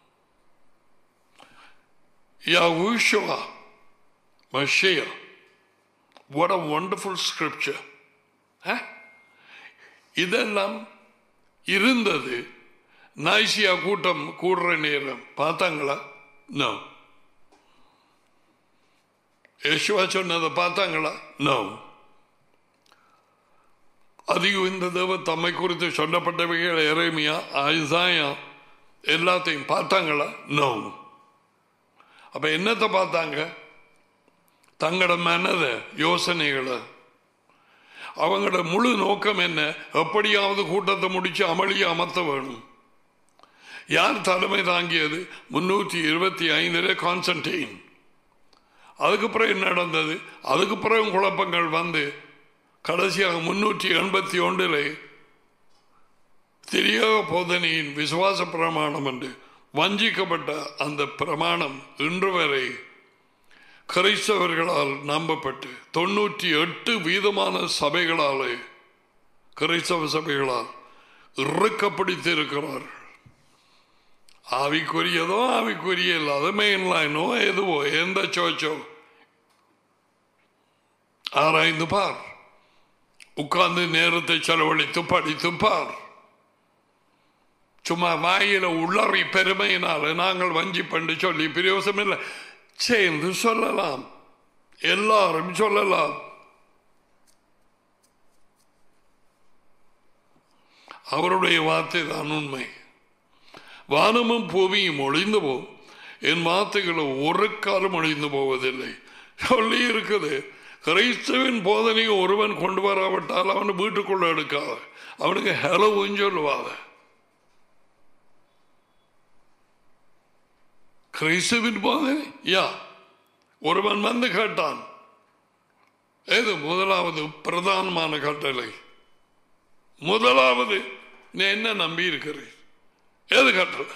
Yahushua, Mashiach. What a wonderful scripture. Huh? இதெல்லாம் இருந்தது நாய்சியா கூட்டம் கூடுற நேரம் பார்த்தாங்களா நோ யேசுவா சொன்னதை பார்த்தாங்களா நோ அதிகம் இந்த தேவ தம்மை குறித்து சொல்லப்பட்டவைகள் இறைமையா ஆயுதாயா எல்லாத்தையும் பார்த்தாங்களா நோ அப்ப என்னத்தை பார்த்தாங்க தங்களோட மனத யோசனைகளை அவங்களோட முழு நோக்கம் என்ன எப்படியாவது கூட்டத்தை முடிச்சு அமளியை அமர்த்த வேணும் யார் தலைமை தாங்கியது முன்னூற்றி இருபத்தி ஐந்துல கான்ஸ்டன்டைன் அதுக்கப்புறம் என்ன நடந்தது அதுக்கப்புறம் குழப்பங்கள் வந்து கடைசியாக முன்னூற்றி எண்பத்தி ஒன்றில் திரியோக போதனையின் விசுவாச பிரமாணம் என்று வஞ்சிக்கப்பட்ட அந்த பிரமாணம் இன்று வரை கிறிஸ்தவர்களால் நம்பப்பட்டு தொண்ணூற்றி எட்டு வீதமான சபைகளாலே கிறிஸ்தவ சபைகளால் இறுக்கப்படுத்தி இருக்கிறார்கள் ஆவிக்குரியதோ ஆவிக்குரிய இல்லாத மெயின் லைனோ எதுவோ எந்த சோச்சோ ஆராய்ந்து பார் உட்கார்ந்து நேரத்தை செலவழித்து படித்து பார் சும்மா வாயில உள்ளறி பெருமையினால நாங்கள் வஞ்சி பண்ணி சொல்லி பிரயோசனம் இல்லை சேர்ந்து சொல்லலாம் எல்லாரும் சொல்லலாம் அவருடைய வார்த்தை தான் உண்மை வானமும் பூமியும் ஒளிந்து போகும் என் வார்த்தைகளை ஒரு காலம் ஒளிந்து போவதில்லை சொல்லி இருக்குது கிறிஸ்துவின் போதனையை ஒருவன் கொண்டு வராவிட்டால் அவனை வீட்டுக்குள்ள எடுக்காத அவனுக்கு ஹெலவும் சொல்லுவாங்க கிறிஸ்துவின் போதனை யா ஒருவன் வந்து கேட்டான் ஏது முதலாவது பிரதானமான கட்டளை முதலாவது நீ என்ன நம்பி இருக்கிறீர் ஏது கட்டளை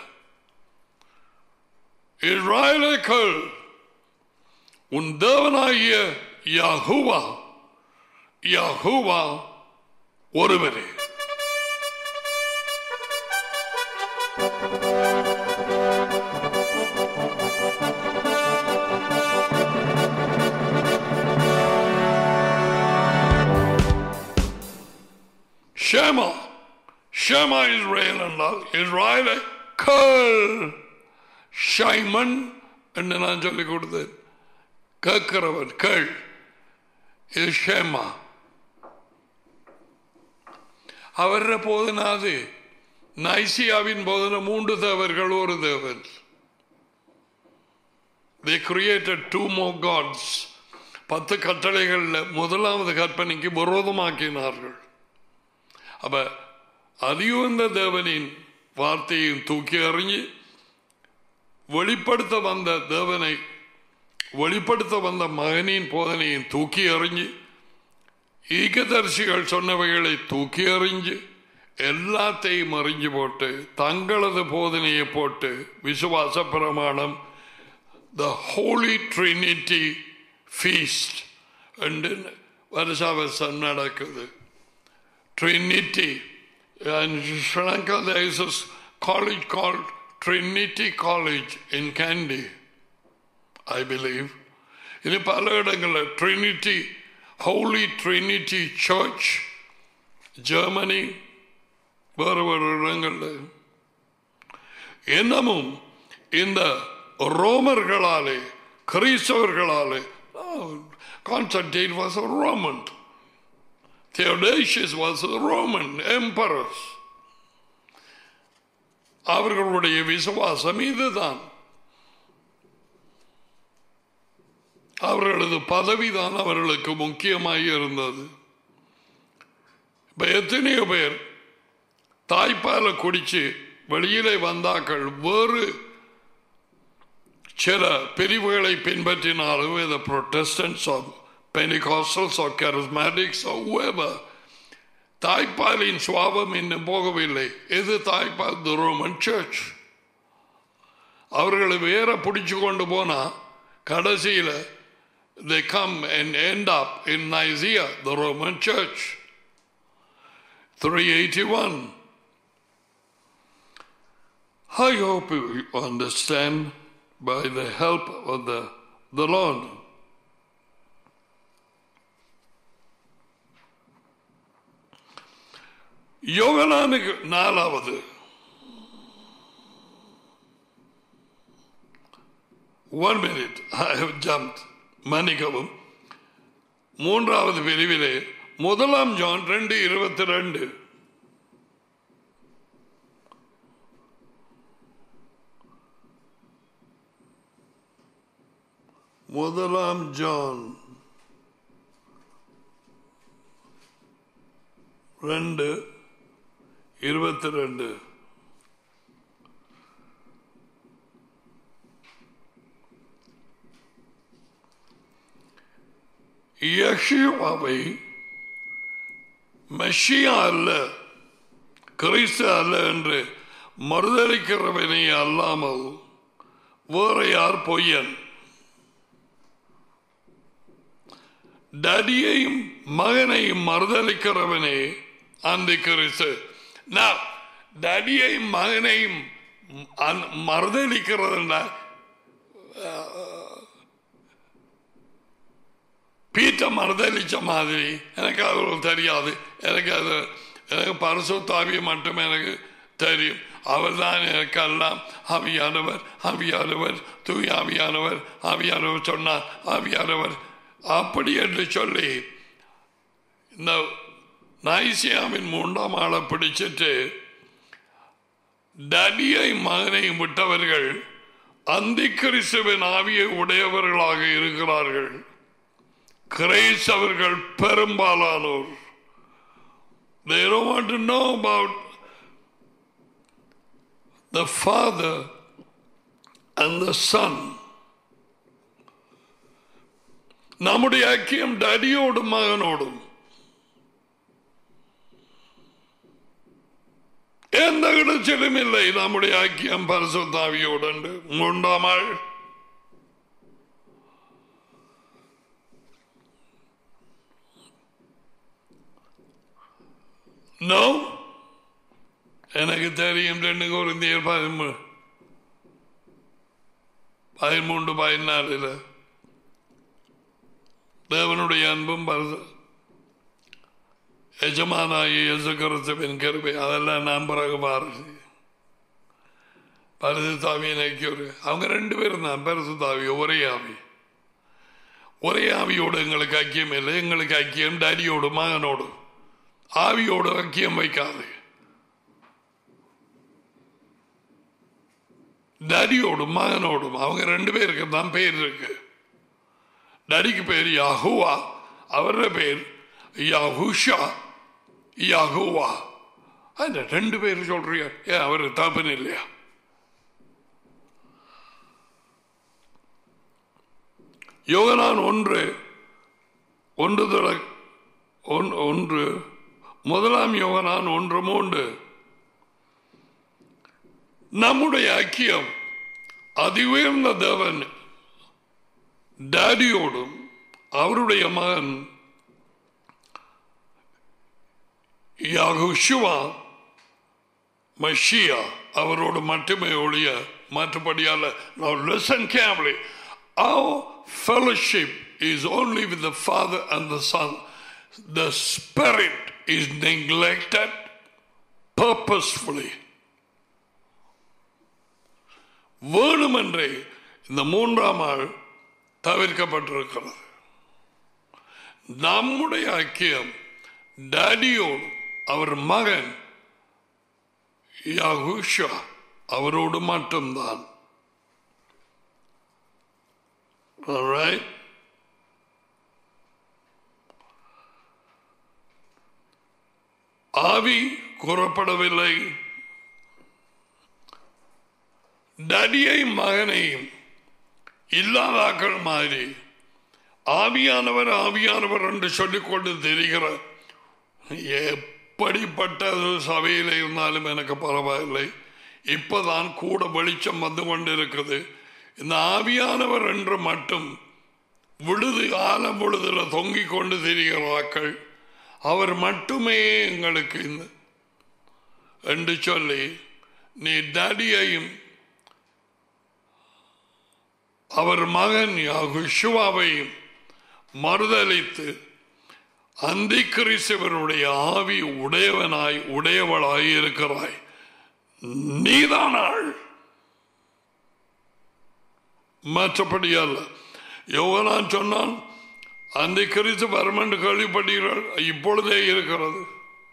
இஸ்ராயலேக்கள் உன் தேவனாகிய யாகுவா யாகுவா ஒருவரே ஷேமா ஷேமா இஸ்ரேல் என்றால் இஸ்ராயலை கேள் ஷைமன் என்று நான் சொல்லிக் கொடுத்தேன் கேட்கிறவன் கேள் இது ஷேமா அவരുടെ போதனாது நைசியாவின் போதன மூன்று தேவர்கள் ஒரு தேவன் they created two more gods பத்து கட்டளைகள்ல முதலாவது கற்பனைக்கு விரோதமாக்கினார்கள் அப்ப அதியுந்த தேவனின் வார்த்தையும் தூக்கி அறிஞ்சு வெளிப்படுத்த வந்த தேவனை வெளிப்படுத்த வந்த மகனின் போதனையும் தூக்கி எறிஞ்சு ஈகதர்சிகள் சொன்னவைகளை தூக்கி எறிஞ்சு எல்லாத்தையும் அறிஞ்சு போட்டு தங்களது போதனையை போட்டு விசுவாச பிரமாணம் த ஹோலி ட்ரினிட்டி ஃபீஸ்ட் என்று வருஷா வருஷம் நடக்குது trinity Sri Lanka there is a college called Trinity College in Kandy I believe இது பல இடங்களில் trinity holy trinity church Germany வேறு வேறு இடங்களில் என்னமும் இந்த ரோமர்களாலே கிறிஸ்தவர்களாலே Constantine was a Roman Theodosius was a Roman emperor அவர்களுடைய விசுவாசம் இதுதான் அவர்களது பதவிதான் அவர்களுக்கு முக்கியமாக இருந்தது இப்ப எத்தனையோ பேர் தாய்ப்பால குடிச்சு வெளியிலே வந்தாக்கள் வேறு சில பிரிவுகளை பின்பற்றினாலும் இந்த Protestants of Pentecostals of charismatics whoever தாய்ப்பாலின் சுவாபம் இன்னும் போகவில்லை எது தாய்ப்பால் தி ரோமன் சர்ச் அவர்களை வேற பிடிச்சு கொண்டு போனா கடைசியில் they come and end up in Nicaea, the Roman Church. 381. I hope you understand by the help of the, the Lord. யோகனானுக்கு நாலாவது one minute I have jump மன்னிக்கவும் மூன்றாவது பிரிவிலே முதலாம் ஜான் ரெண்டு இருபத்தி ரெண்டு முதலாம் ஜான் ரெண்டு இருபத்தி ரெண்டு யஷிவாவை மெஷியா அல்ல கிறிஸ்து அல்ல என்று மறுதளிக்கிறவனை அல்லாமல் வேற யார் பொய்யன் டடியையும் மகனையும் மறுதளிக்கிறவனே அந்த கிறிஸ்து நான் டடியையும் மகனையும் மறுதளிக்கிறதுனா பீட்ட மறுதளிச்ச மாதிரி எனக்கு அது தெரியாது எனக்கு அது எனக்கு பரிசுத்தாவிய மட்டும் எனக்கு தெரியும் அவர் தான் எனக்கு எல்லாம் ஆவியானவர் ஆவியானவர் தூய் ஆவியானவர் ஆவியானவர் சொன்னார் ஆவியானவர் அப்படி என்று சொல்லி இந்த நைசியாவின் மூன்றாம் ஆளை பிடிச்சிட்டு டடியை மகனையும் விட்டவர்கள் அந்தி கிறிஸ்துவின் ஆவியை உடையவர்களாக இருக்கிறார்கள் கிரைஸ்தவர்கள் பெரும்பாலானோர் They don't want to know about the Father and the Son. நம்முடைய ஐக்கியம் டடியோடும் மகனோடும் எந்த இடத்திலும் இல்லை நம்முடைய ஐக்கியம் பரிசுத்தாவியோடு மூன்றாமல் நோ எனக்கு தெரியும் ரெண்டு குருந்தியர் பதிமூணு பதிமூன்று பதினாலில் தேவனுடைய அன்பும் பரிசு எஜமானாகி இயேசு கிறிஸ்துவின் கருவை அதெல்லாம் நான் பிறகு பாரு பரிசு தாவியை நைக்கியோரு அவங்க ரெண்டு பேரும் தான் பரிசு தாவி ஒரே ஆவி ஒரே ஆவியோடு எங்களுக்கு ஐக்கியம் இல்லை எங்களுக்கு ஐக்கியம் டேடியோடு மகனோடு ஆவியோடு ஐக்கியம் வைக்காது டடியோடும் மகனோடும் அவங்க ரெண்டு பேருக்கு தான் பேர் இருக்கு டடிக்கு பேர் யாகுவா அவரோட பேர் யாகுஷா யாகுவா அந்த ரெண்டு பேர் சொல்றீங்க ஏன் அவர் தப்புன்னு இல்லையா யோகனான் ஒன்று ஒன்று தொட ஒன்- ஒன்று முதலாம் யோகனான் ஒன்று மூன்று நம்முடைய ஐக்கியம் அதி உயர்ந்த தேவன் டாடியோடும் அவருடைய மகன் யாகுஷுவா மஷியா அவரோடு மட்டுமே ஒழிய மற்றபடியால now listen carefully our fellowship is only with the father and the son the spirit is neglected purposefully வேணுமென்றே இந்த மூன்றாம் ஆள் தவிர்க்கப்பட்டிருக்கிறது நம்முடைய ஐக்கியம் டாடியோடு அவர் மகன் யாகுஷா அவரோடு மட்டும்தான் Alright? ஆவி கூறப்படவில்லை டடியையும் மகனையும் இல்லாதாக்கள் மாதிரி ஆவியானவர் ஆவியானவர் என்று சொல்லிக்கொண்டு தெரிகிற எப்படிப்பட்ட ஒரு சபையில் இருந்தாலும் எனக்கு பரவாயில்லை இப்பதான் கூட வெளிச்சம் வந்து கொண்டிருக்குது இந்த ஆவியானவர் என்று மட்டும் விழுது ஆலம் பொழுதுல தொங்கிக் கொண்டு திரிகிறார்கள் அவர் மட்டுமே எங்களுக்கு இந்த என்று சொல்லி நீ டடியையும் அவர் மகன் யாகுஷுவாவையும் மறுதளித்து அந்தி கிறிஸ்தவருடைய ஆவி உடையவனாய் உடையவளாய் இருக்கிறாய் நீதான் ஆள் மற்றபடி அல்ல யோகனான் சொன்னான் அந்த கிறிஸ்து வரும் என்று கேள்விப்படுகிறார் இப்பொழுதே இருக்கிறது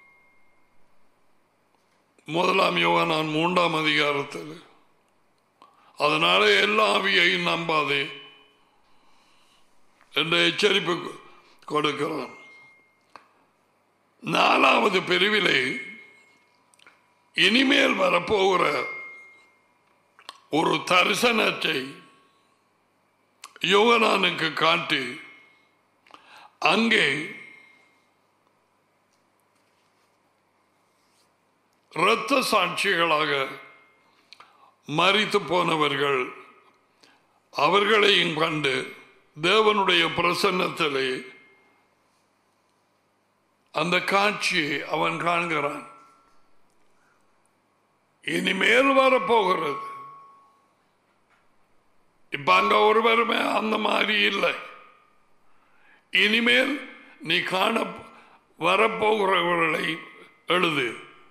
முதலாம் யோகனான் மூன்றாம் அதிகாரத்தில் அதனால எல்லா ஆவியையும் நம்பாதே என்ற எச்சரிப்பு கொடுக்கிறான் நாலாவது பிரிவிலே இனிமேல் வரப்போகிற ஒரு தரிசனத்தை யோகனானுக்கு காட்டி அங்கே இரத்த சாட்சிகளாக மறித்து போனவர்கள் அவர்களையும் கண்டு தேவனுடைய பிரசன்னத்திலே அந்த காட்சியை அவன் காண்கிறான் இனிமேல் வரப்போகிறது இப்ப அங்க ஒருவருமே அந்த மாதிரி இல்லை இனிமேல் நீ காண வரப்போகிறவர்களை எழுது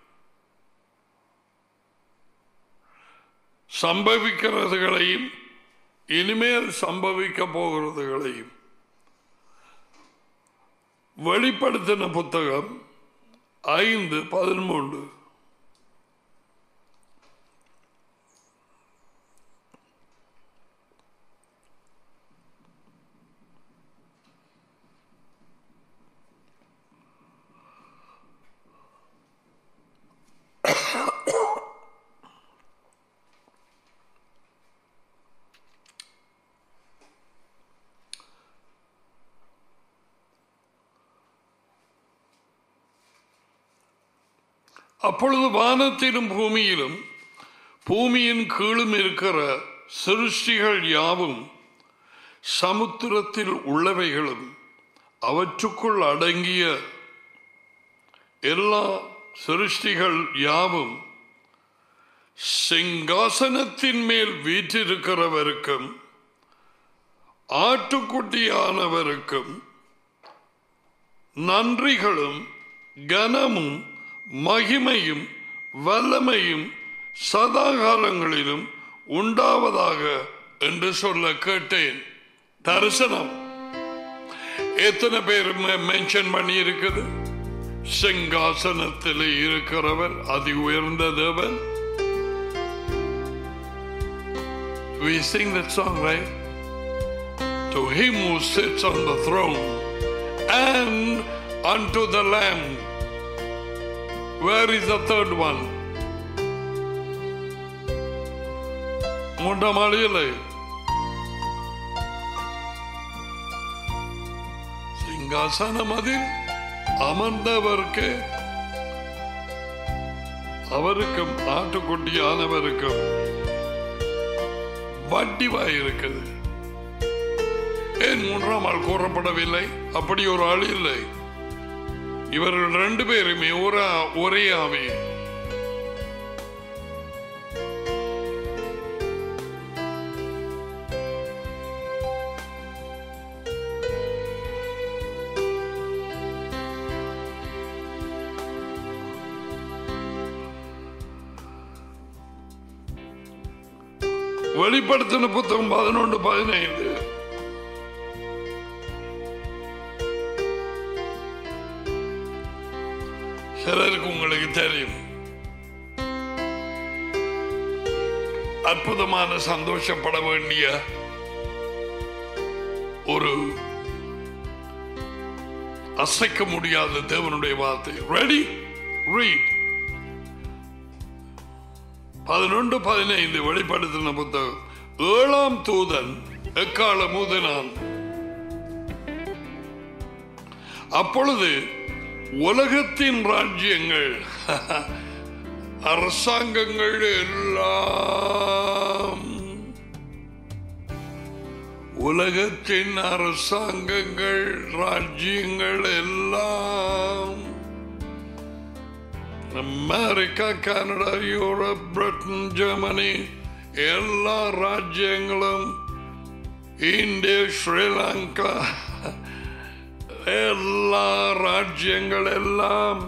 சம்பவிக்கிறதுகளையும் இனிமேல் சம்பவிக்க போகிறதுகளையும் வெளிப்படுத்தின புத்தகம் ஐந்து பதிமூன்று அப்பொழுது வானத்திலும் பூமியிலும் பூமியின் கீழும் இருக்கிற சிருஷ்டிகள் யாவும் சமுத்திரத்தில் உள்ளவைகளும் அவற்றுக்குள் அடங்கிய எல்லா சிருஷ்டிகள் யாவும் சிங்காசனத்தின் மேல் வீற்றிருக்கிறவருக்கும் ஆட்டுக்குட்டியானவருக்கும் நன்றிகளும் கனமும் மகிமையும் வல்லமையும் சதாகாலங்களிலும் உண்டாவதாக என்று சொல்ல கேட்டேன் தரிசனம் எத்தனை பேர் மென்ஷன் பண்ணி இருக்குது சிங்காசனத்தில் இருக்கிறவர் அதி உயர்ந்த தேவன் We sing that song, right? To him who sits on the throne and unto the Lamb. Where is the third one? மூன்றாம் ஆள் இல்லை சிங்காசனம் அதில் அமர்ந்தவருக்கு அவருக்கும் ஆட்டுக்குட்டியானவருக்கும் வட்டிவாய் இருக்குது ஏன் மூன்றாம் ஆள் கூறப்படவில்லை அப்படி ஒரு ஆள் இல்லை இவர்கள் ரெண்டு பேருமே ஒரு ஒரே ஆவி வெளிப்படுத்தின புத்தகம் பதினொன்று பதினைந்து சிலருக்கு உங்களுக்கு தெரியும் அற்புதமான சந்தோஷப்பட வேண்டிய ஒரு அசைக்க முடியாத தேவனுடைய வார்த்தை ரெடி ரீட் பதினொன்று பதினைந்து வெளிப்படுத்தின புத்தகம் ஏழாம் தூதன் எக்கால மூதனான் அப்பொழுது உலகத்தின் ராஜ்யங்கள் அரசாங்கங்கள் எல்லாம் உலகத்தின் அரசாங்கங்கள் ராஜ்யங்கள் எல்லாம் America Canada Europe Britain Germany எல்லா ராஜ்யங்களும் இந்தியா ஸ்ரீலங்கா எல்லா ராஜ்யங்கள் எல்லாம்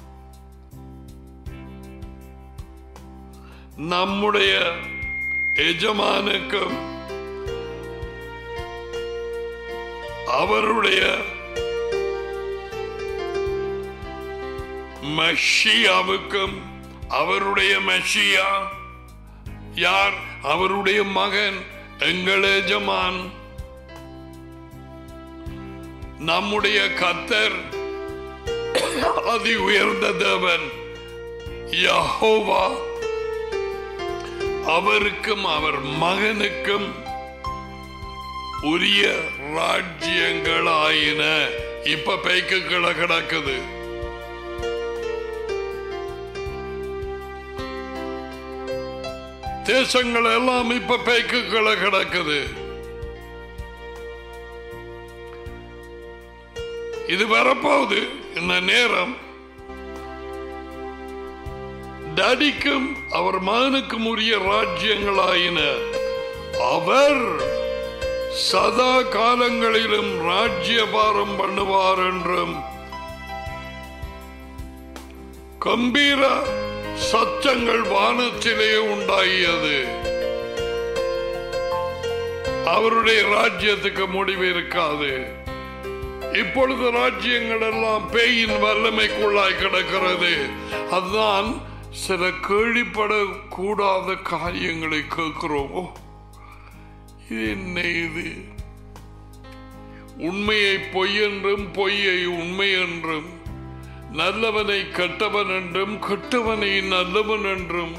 நம்முடைய எஜமானுக்கும் அவருடைய மஷியாவுக்கும் அவருடைய மஷியா யார் அவருடைய மகன் எங்கள் எஜமான் நம்முடைய கத்தர் அதி உயர்ந்த தேவன் யஹோவா அவருக்கும் அவர் மகனுக்கும் உரிய ராஜ்யங்களாயின இப்ப பேய்க்குகளை கிடக்குது தேசங்கள் எல்லாம் இப்ப பேய்க்குகளை கிடக்குது இது வரப்போகுது இந்த நேரம் டடிக்கும் அவர் மகனுக்கும் உரிய ராஜ்யங்களாயின அவர் சதா காலங்களிலும் ராஜ்யபாரம் பண்ணுவார் என்றும் கம்பீர சத்தங்கள் வானத்திலே உண்டாகியது அவருடைய ராஜ்யத்துக்கு முடிவு இருக்காது இப்பொழுது ராஜ்யங்கள் எல்லாம் பேயின் வல்லமைக்குள்ளாய் கிடக்கிறது அதுதான் சில கேள்விப்படக்கூடாத காரியங்களை கேட்கிறோமோ இது என்ன இது உண்மையை பொய் என்றும் பொய்யை உண்மை என்றும் நல்லவனை கெட்டவன் என்றும் கெட்டவனை நல்லவன் என்றும்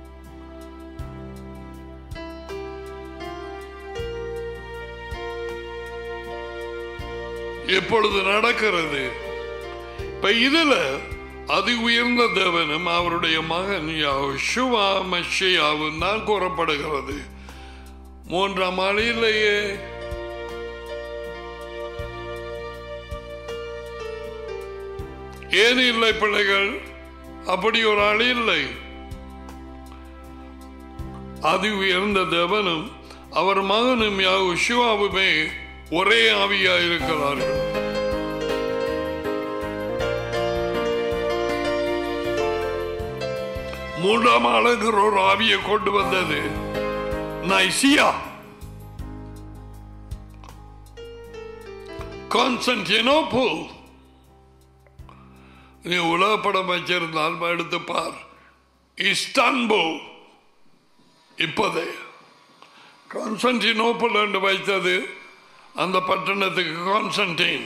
எப்பொழுது நடக்கிறது இப்ப இதுல அதி உயர்ந்த தேவனும் அவருடைய மகன் ஷுவா மஷியாவும் தான் கூறப்படுகிறது மூன்றாம் ஆளிலேயே ஏன் இல்லை பிள்ளைகள் அப்படி ஒரு ஆள் இல்லை அதி உயர்ந்த தேவனும் அவர் மகனும் யாவு சிவாவுமே ஒரே ஆவியா இருக்கிறார்கள் மூன்றாம் ஆளுங்கிற ஒரு ஆவியை கொண்டு வந்தது நைசியா கான்ஸ்டன்டினோபிள் நீ உலக படம் வச்சிருந்தால் எடுத்து பார் இஸ்தான்புல் இப்போதே கான்ஸ்டன்டினோப்பிள் என்று வைத்தது அந்த பட்டணத்துக்கு கான்ஸ்டன்டைன்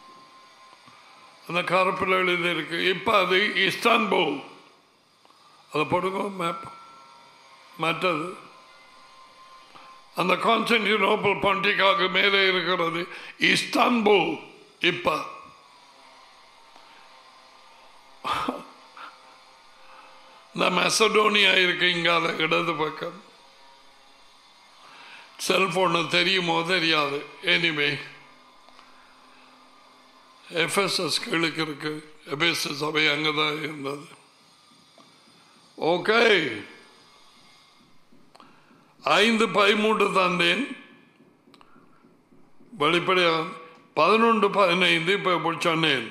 அந்த கருப்பில் எழுதி இருக்கு இப்போ அது இஸ்தான்புல் அதை போடுங்க மேப் மற்றது அந்த கான்ஸ்டன்டினோப்பிள் பண்டிகாக்கு மேலே இருக்கிறது இஸ்தான்புல் இப்ப இந்த மெசடோனியா இருக்கு இங்கால இடது பக்கம் செல்போனு தெரியுமோ தெரியாது எனிவே எஃப்எஸ்எஸ் கீழுக்கு இருக்கு எபிஎஸ்எஸ் சபை அங்கதான் இருந்தது ஓகே ஐந்து பதிமூன்று தந்தேன் வெளிப்படையா பதினொன்று பதினைந்து இப்ப சொன்னேன்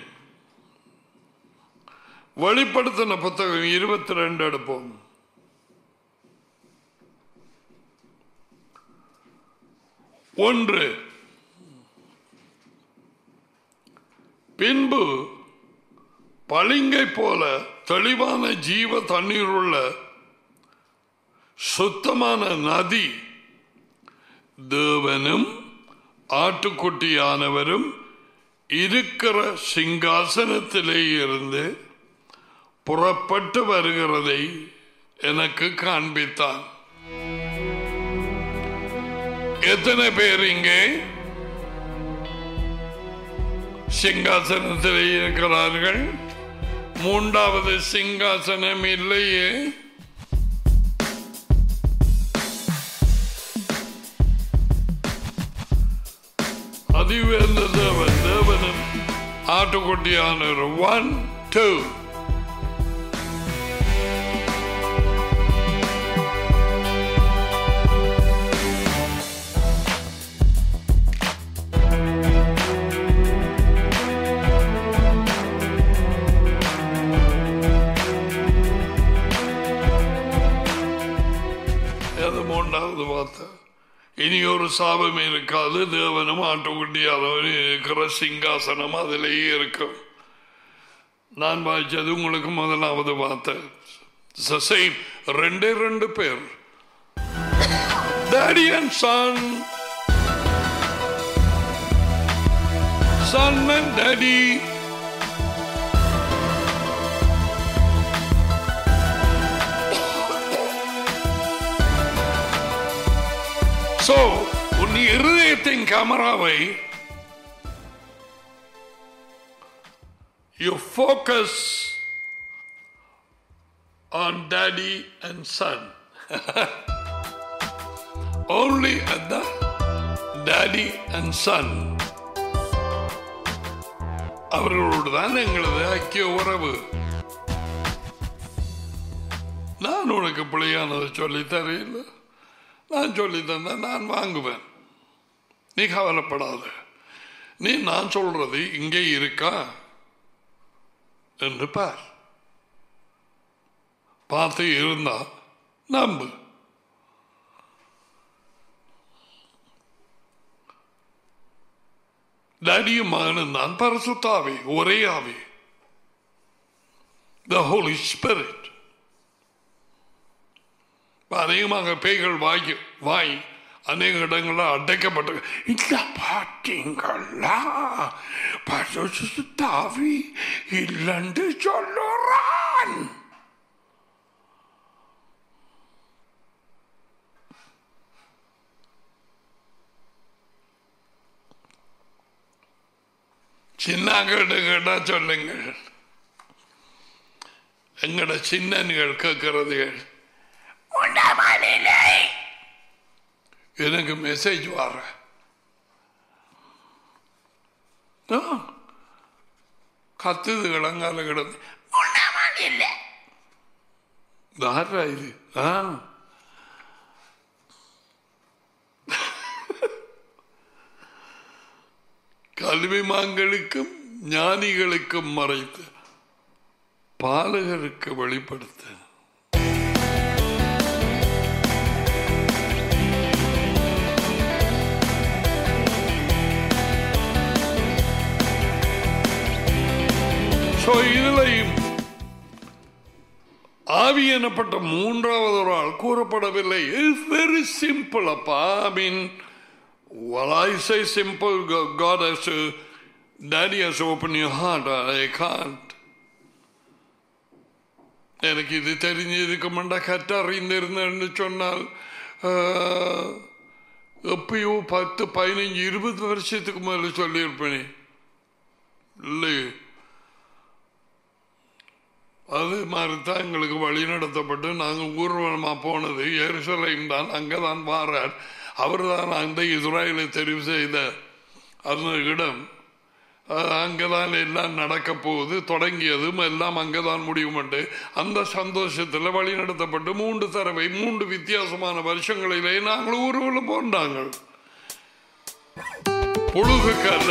வெளிப்படுத்தின புத்தகம் இருபத்தி ரெண்டு எடுப்போம் ஒன்று பின்பு பளிங்கை போல தெளிவான ஜீவ தண்ணீர் உள்ள சுத்தமான நதி தேவனும் ஆட்டுக்குட்டியானவரும் இருக்கிற சிங்காசனத்திலே இருந்து புறப்பட்டு வருகிறதை எனக்கு காண்பித்தான் எத்தனை பேர் இங்கே சிங்காசனத்திலே இருக்கிறார்கள் மூன்றாவது சிங்காசனம் இல்லையே அதிவேந்த தேவன் தேவனும் ஆட்டுக்குட்டியான ஒன் டூ அது மூன்றாவது வார்த்தை இனி ஒரு சாபம் இருக்காது தேவனும் ஆட்டுக்குட்டியானவரும் இருக்கிற சிங்காசனம் அதிலேயே இருக்கும் நான் வாய்ச்சது உங்களுக்கு முதலாவது வார்த்தை சேம் ரெண்டே ரெண்டு பேர் Daddy and son. Son and daddy. So, உன் இருதயத்தின் கேமராவை you focus on daddy and son. Only at the daddy and son. அவர்களோடு தான் எங்களது ஐக்கிய உறவு நான் உனக்கு பிள்ளையானதை சொல்லி தரையில் நான் சொல்லி தந்தா நான் வாங்குவேன் நீ கவலைப்படாத நீ நான் சொல்றது இங்கே இருக்கா என்று பார் பார்த்து இருந்தா நம்பு டேடியும் மகனும் தான் பரசுத்தாவி ஒரே ஆவி த ஹோலி ஸ்பிரிட் அதிகமாக பேய்கள் வாய் வாய் அநேக இடங்களில் அடைக்கப்பட்டு இல்ல பார்த்தீங்களா பரசுத்தாவி இல்லைன்னு சொல்லுறான் சின்னாங்கிட்ட கேட்டா சொல்லுங்கள் எங்கட சின்னன்கள் கேட்கறதுகள் எனக்கு மெசேஜ் வர கத்துது கிடங்கால கிடந்து தாரா இது ஆ கல்விமான்களுக்கும் ஞானிகளுக்கும் மறைத்து பாலகருக்கு வெளிப்படுத்த ஸோ இதுலையும் ஆவி எனப்பட்ட மூன்றாவது ஒரு ஆள் கூறப்படவில்லை இட்ஸ் வெரி சிம்பிள் அப்பா ஐ மீன் Well, I say simple, Go- God has to, Daddy has to open your heart. I can't. எனக்கு இது தெரிஞ்சு இருக்க மாட்டா கற்றறிந்திருந்தேன்னு சொன்னால் ஆஹ், எப்பயோ பத்து பதினஞ்சு இருபது வருஷத்துக்கு மேல சொல்லியிருப்பேனே இல்லை அது மாதிரி தான் எங்களுக்கு வழி நடத்தப்பட்டு நாங்கள் ஊர்வலமாக போனது எருசலேம் தான் அங்கே தான் வாரார் அவர் தான் அந்த இஸ்ராயலை தெரிவு செய்த அந்த இடம் அங்கே தான் எல்லாம் நடக்க போகுது தொடங்கியதும் எல்லாம் அங்கே தான் முடியுமட்டு அந்த சந்தோஷத்தில் வழி நடத்தப்பட்டு மூன்று தடவை மூன்று வித்தியாசமான வருஷங்களிலே நாங்கள் ஊர்வலம் போன்றாங்க புழுகுக்கு அல்ல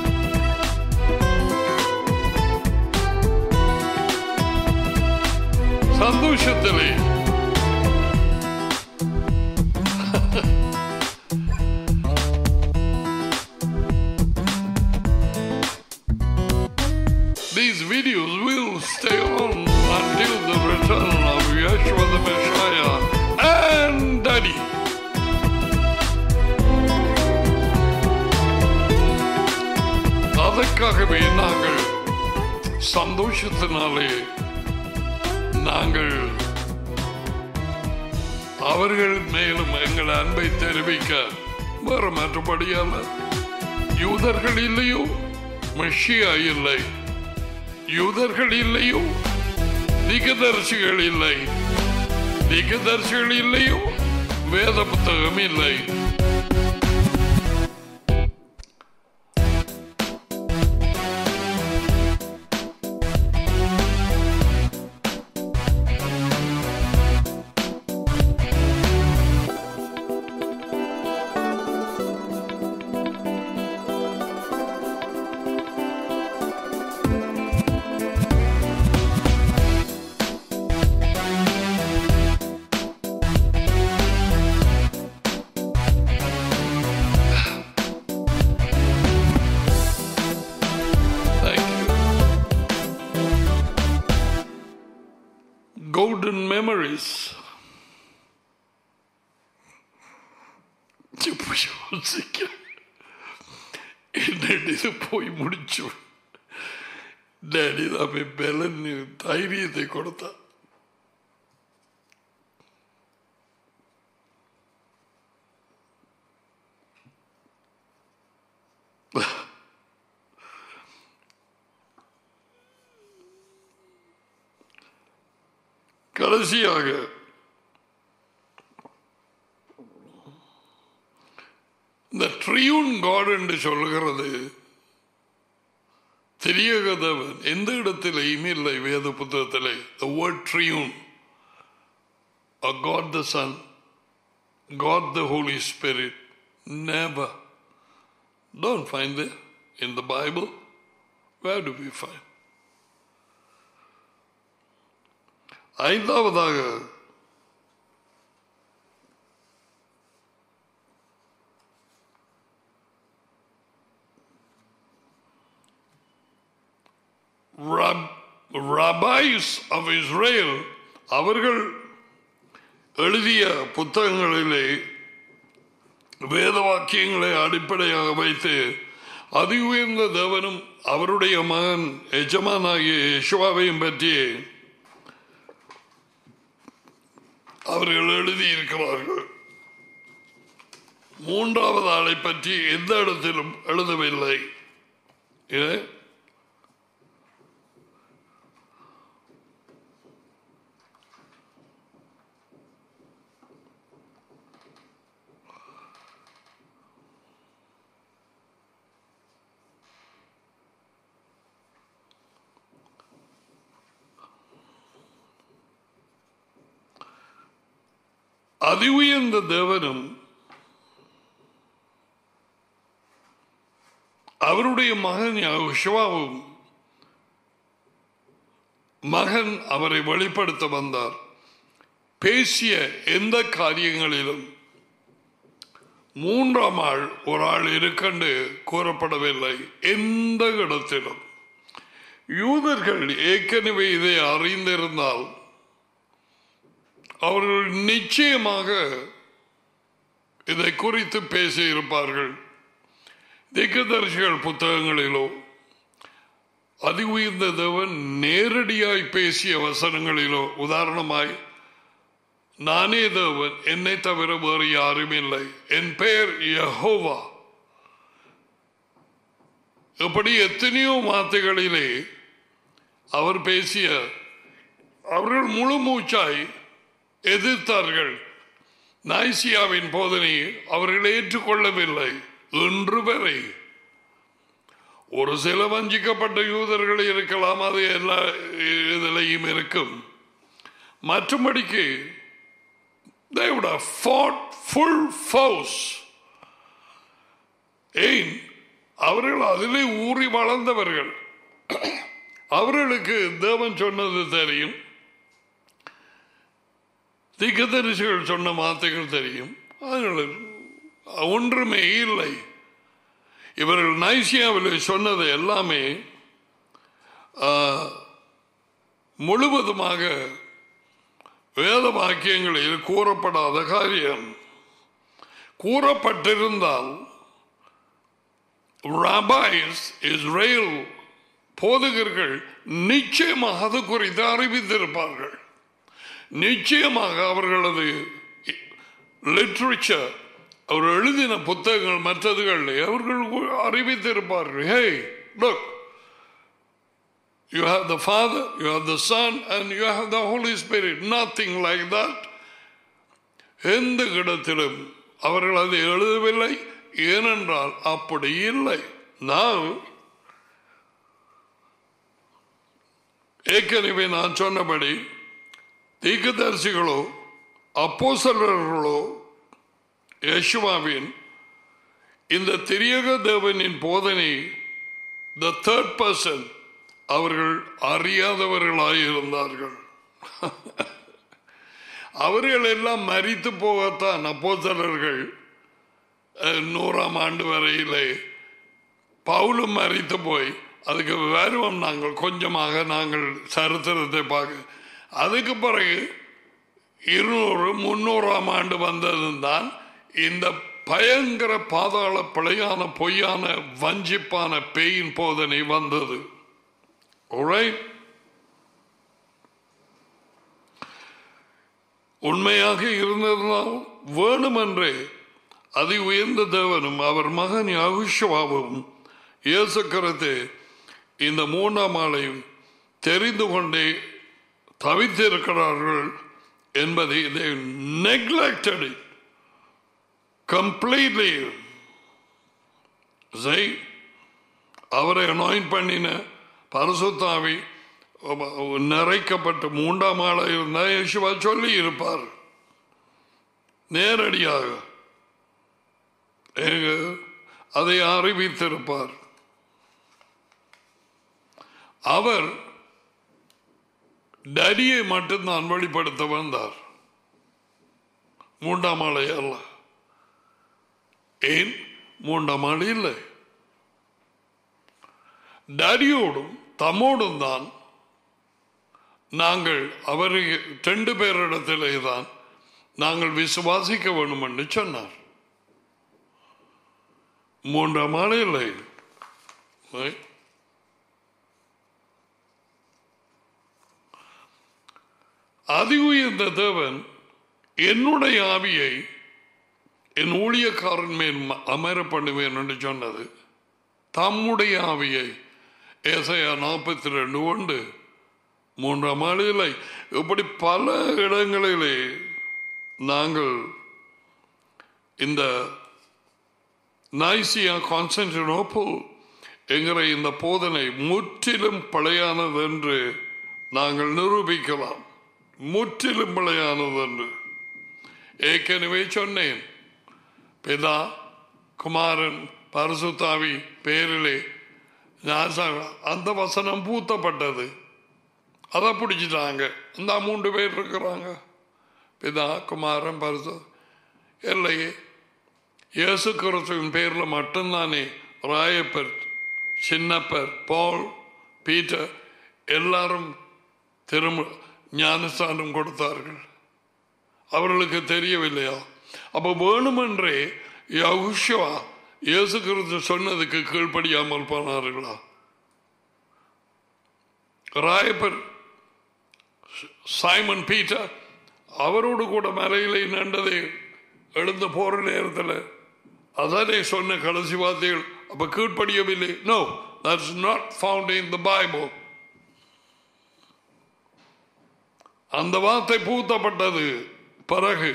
சந்தோஷத்திலே These videos will stay on until the return of Yeshua the Messiah and Daddy. அதற்காகவே நாங்கள் சந்தோஷத்தினாலே நாங்கள் அவர்கள் மேலும் எங்கள் அன்பை தெரிவிக்க வேற மற்றபடியால யூதர்கள் இல்லையோ மெஷியா இல்லை யூதர்கள் இல்லையோ திகதர்சிகள் இல்லை திகதர்சிகள் இல்லையோ வேத புத்தகம் இல்லை Thank you. Golden memories. இப்ப யோசிக்க என்னடி இது போய் முடிச்சு டேடி தான் பலன் தைரியத்தை கொடுத்தா கடைசியாக இந்த ட்ரியூன் காட் என்று சொல்லுகிறது தெரியக தேவன் எந்த இடத்திலேயும் இல்லை வேத புத்தகத்திலே the word triune a god the son god the holy spirit never don't find it in the bible where do we find ஐந்தாவதாக ரபாய்ஸ் ஆஃப் இஸ்ரேல் அவர்கள் எழுதிய புத்தகங்களிலே வேத வாக்கியங்களை அடிப்படையாக வைத்து அதி உயர்ந்த தேவனும் அவருடைய மகன் எஜமானாகிய யெஷுவாவையும் பற்றி அவர்கள் எழுதியிருக்கிறார்கள் மூன்றாவது ஆளை பற்றி எந்த இடத்திலும் எழுதவில்லை ஏன்? அதி உயர்ந்த தேவனும் அவருடைய மகன் யெகோவாவும் மகன் அவரை வெளிப்படுத்த வந்தார் பேசிய எந்த காரியங்களிலும் மூன்றாம் ஆள் ஒரு ஆள் இருக்கண்டு கூறப்படவில்லை எந்த இடத்திலும் யூதர்கள் ஏற்கனவே இதை அறிந்திருந்தால் அவர்கள் நிச்சயமாக இதை குறித்து பேசியிருப்பார்கள் திக்கதரிசிகள் புத்தகங்களிலோ அதி உயர்ந்த தேவன் நேரடியாய் பேசிய வசனங்களிலோ உதாரணமாய் நானே தேவன் என்னை தவிர வேறு யாரும் இல்லை என் பெயர் யஹோவா இப்படி எத்தனையோ வார்த்தைகளிலே அவர் பேசிய அவர்கள் முழு மூச்சாய் எதிர்த்தார்கள் நாய்சியாவின் போதனையை அவர்கள் ஏற்றுக்கொள்ளவில்லை இன்று வரை ஒரு சில வஞ்சிக்கப்பட்ட யூதர்கள் இருக்கலாம் அது எல்லா இதிலையும் இருக்கும் மற்றபடிக்கு they would have fought full force ஏன் அவர்கள் அதிலே ஊறி வளர்ந்தவர்கள் அவர்களுக்கு தேவன் சொன்னது தெரியும் திகதரிசிகள் சொன்ன வார்த்தைகள் தெரியும் அவர்கள் ஒன்றுமே இல்லை இவர்கள் நைசியாவில் சொன்னது எல்லாமே ஆ, முழுவதுமாக வேத வாக்கியங்களில் கூறப்படாத காரியம் கூறப்பட்டிருந்தால் ராபாய்ஸ் இஸ்ரேல் போதகர்கள் நிச்சயமாக அது குறித்து அறிவித்திருப்பார்கள் நிச்சயமாக அவர்களது லிட்ரேச்சர் அவர் எழுதின புத்தகங்கள் மற்றதுகள் அவர்கள் அறிவித்திருப்பார்கள் hey look You have the Father, you have the Son, and you have the Holy Spirit. Nothing like that. எந்த இடத்திலும் அவர்கள் அதை எழுதவில்லை ஏனென்றால் அப்படி இல்லை நான் ஏற்கனவே நான் சொன்னபடி தீர்க்கதரிசிகளோ அப்போசலர்களோ யேசுவாவின் இந்த திரியக தேவனின் போதனை த தேர்ட் பர்சன் அவர்கள் அறியாதவர்களாயிருந்தார்கள் அவர்கள் எல்லாம் மறித்து போகத்தான் அப்போசலர்கள் அஹ், நூறாம் ஆண்டு வரையிலே பவுலும் மறித்து போய் அதுக்கு வருவோம் நாங்கள் கொஞ்சமாக நாங்கள் சரித்திரத்தை பார்க்க அதுக்கு பிறகு இருநூறு முன்னூறாம் ஆண்டு வந்ததும் தான் இந்த பயங்கர பாதாள பிழையான பொய்யான வஞ்சிப்பான பேயின் போதனை வந்தது Alright? உண்மையாக இருந்ததுனால் வேணுமென்றே அதி உயர்ந்த தேவனும் அவர் மகன் யாகுஷவாவும் இயேசு கருத்து இந்த மூன்றாம் ஆளையும் தெரிந்து கொண்டே தவித்திருக்கிறார்கள் என்பதை they neglected it completely செய் அவரை அனாயின் பண்ணின பரிசுத்தாவி நிறைக்கப்பட்ட மூன்றாம் ஆளாக இருந்தால் யேசுவா சொல்லி இருப்பார் நேரடியாக ஏங்க, அதை அறிவித்திருப்பார் அவர் டரியை மட்டும்தான் வெளிப்படுத்த வந்தார் மூன்றாம் ஆளை அல்ல ஏன் மூன்றாம் ஆள் இல்லை டரியோடும் தம்மோடும் தான் நாங்கள் அவரை ரெண்டு பேரிடத்திலே தான் நாங்கள் விசுவாசிக்க வேண்டும் என்று சொன்னார் மூன்றாம் ஆள் இல்லை Right? அதி உயர்ந்த தேவன் என்னுடைய ஆவியை என் ஊழியக்காரன் மேல் ம- அமர பண்ணுவேன் என்று சொன்னது தம்முடைய ஆவியை ஏசையா நாற்பத்தி ரெண்டு உண்டு மூன்றாம் ஆளிலை இப்படி பல இடங்களிலே நாங்கள் இந்த நைசியா கான்ஸ்டன்டினோப்பிள் என்கிற இந்த போதனை முற்றிலும் பழையானது என்று நாங்கள் நிரூபிக்கலாம் முற்றிலும் பழையானது என்று ஏற்கனவே சொன்னேன் பிதா குமாரன் பரசுத்தாவி பேரிலே ஞாச- அந்த வசனம் பூத்தப்பட்டது அதை பிடிச்சிட்டாங்க இந்த மூன்று பேர் இருக்கிறாங்க பிதா குமாரன் பரிசு இல்லையே இயேசு கிறிஸ்துவின் பேரில் மட்டும்தானே ராயப்பர் சின்னப்பர் பால் பீட்டர் எல்லாரும் திரும்ப ஞானஸ்தானம் கொடுத்தார்கள் அவர்களுக்கு தெரியவில்லையா அப்ப வேணுமென்றே யகுஷவா இயேசு கிறிஸ்து சொன்னதுக்கு கீழ்ப்படியாமல் போனார்களா ராயப்பர் சைமன் பீட்டர் அவரோடு கூட மலையிலே நண்டதை எழுந்து போற நேரத்தில் அதானே சொன்ன கடைசி வார்த்தைகள் அப்ப கீழ்ப்படியவில்லை no that's not found in the Bible அந்த வார்த்தை பூத்தப்பட்டது பிறகு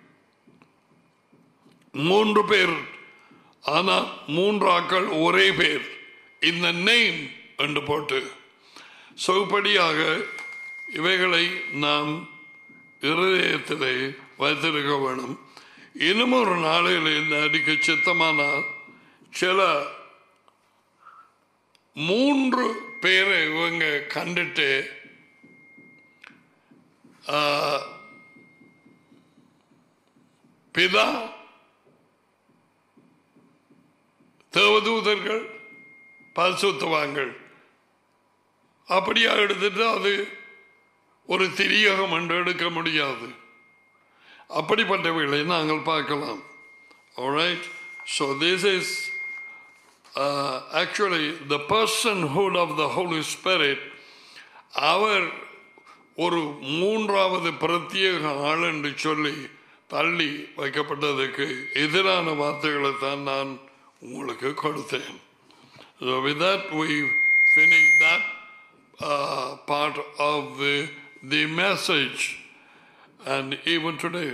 மூன்று பேர் ஆனால் மூன்றாக்கள் ஒரே பேர் இந்த நெய்ம் என்று போட்டு சொற்படியாக இவைகளை நாம் இருதயத்திலே வைத்திருக்க வேணும் இன்னும் ஒரு நாளில் இந்த அடிக்க சித்தமானால் சில மூன்று பேரை இவங்க கண்டுட்டு ஆ, பிதா தேவதூதர்கள் பரிசுத்தவான்கள் அப்படியா எடுத்துட்டு அது ஒரு திரியகம் என்று எடுக்க முடியாது அப்படிப்பட்டவைகளை நாங்கள் பார்க்கலாம் alright so this is uh, actually the personhood of the Holy Spirit அவர் ஒரு மூன்றாவது பிரத்யேக ஆள் என்று சொல்லி தள்ளி வைக்கப்பட்டதுக்கு எதிரான வார்த்தைகளை தான் நான் உங்களுக்கு கொடுத்தேன் So with that we finish that uh, part of the, the message and even today.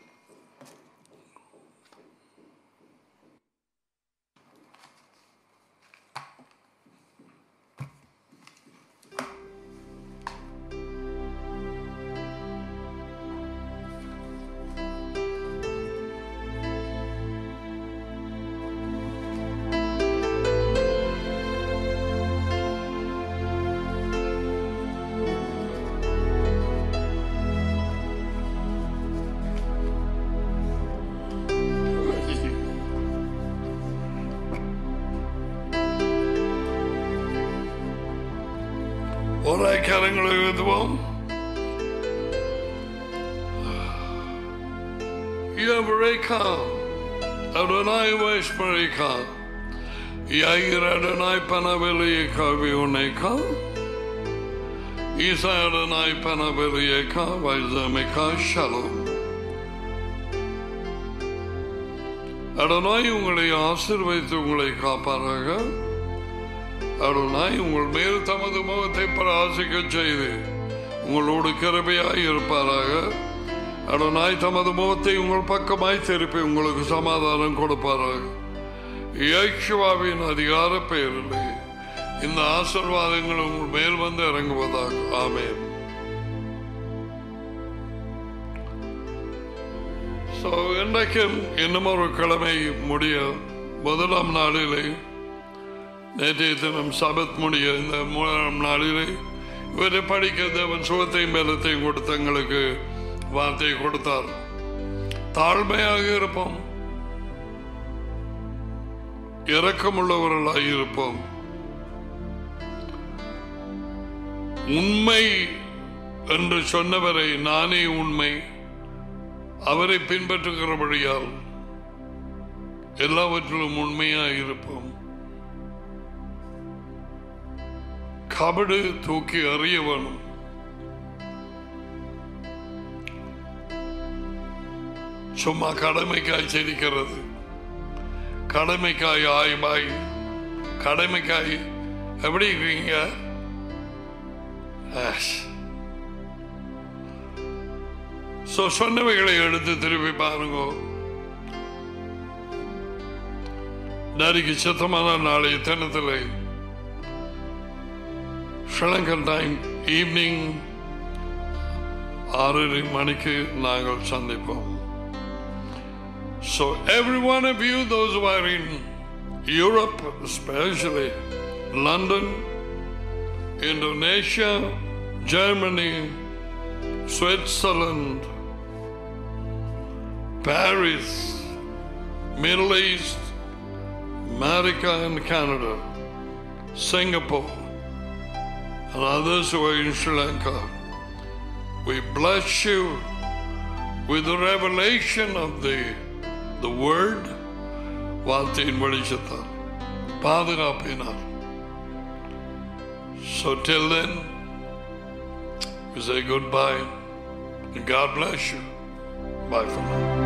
ஒரே கரங்களை எழுதுவோம் Eureka, Adonai Vashmarika, Yair Adonai Panavelika Vioneka, Isa Adonai Panavelika Vaizamika Shalom. Adonai உங்களை ஆசிர்வைத்து உங்களை காப்பாராக அருளாய் உங்கள் மேல் தமது முகத்தை பராசிக்க செய்து உங்களோடு கிருபையாய் இருப்பாராக அருளாய் தமது முகத்தை உங்கள் பக்கமாய் திருப்பி உங்களுக்கு சமாதானம் கொடுப்பாராக இயேசுவாவின் அதிகார பெயரிலே இந்த ஆசிர்வாதங்கள் உங்கள் மேல் வந்து இறங்குவதாக ஆமென் ஸோ இன்றைக்கும் இன்னும் ஒரு கிழமை முடிய முதலாம் நாளிலே நேற்றைய தினம் சபத் முடிய இந்த மூணாம் நாளிலே இவரை படிக்க தேவன் சுகத்தையும் பலத்தையும் கொடுத்து எங்களுக்கு வார்த்தை கொடுத்தார் தாழ்மையாக இருப்போம் இரக்கமுள்ளவர்களாக இருப்போம் உண்மை என்று சொன்னவரை நானே உண்மை அவரை பின்பற்றுகிறபடியால் எல்லாவற்றிலும் உண்மையாக இருப்போம் கபடு தூக்கி அறிய வேணும் சும்மா கடமைக்காய் செடிக்கிறது கடமைக்காய் ஆய் பாய் கடமைக்காய் எப்படி இருக்கீங்க ஆஷ். So, சொன்னவைகளை எடுத்து திருப்பி பாருங்க நரிக்கு சித்தமான நாளை தினத்தில் ஸ்ரீலங்கன் டைம் ஈவினிங் ஆறரை மணிக்கு நாங்கள் சந்திப்போம் So every one of you, those who are in Europe, especially London, Indonesia, Germany, Switzerland, Paris, Middle East, America and Canada, Singapore, and others who are in Sri Lanka. We bless you. with the revelation of the, the word, வார்த்தையின் வெளிச்சத்தால் பாதுகாப்பினார் So till then, we say goodbye and God bless you. Bye for now.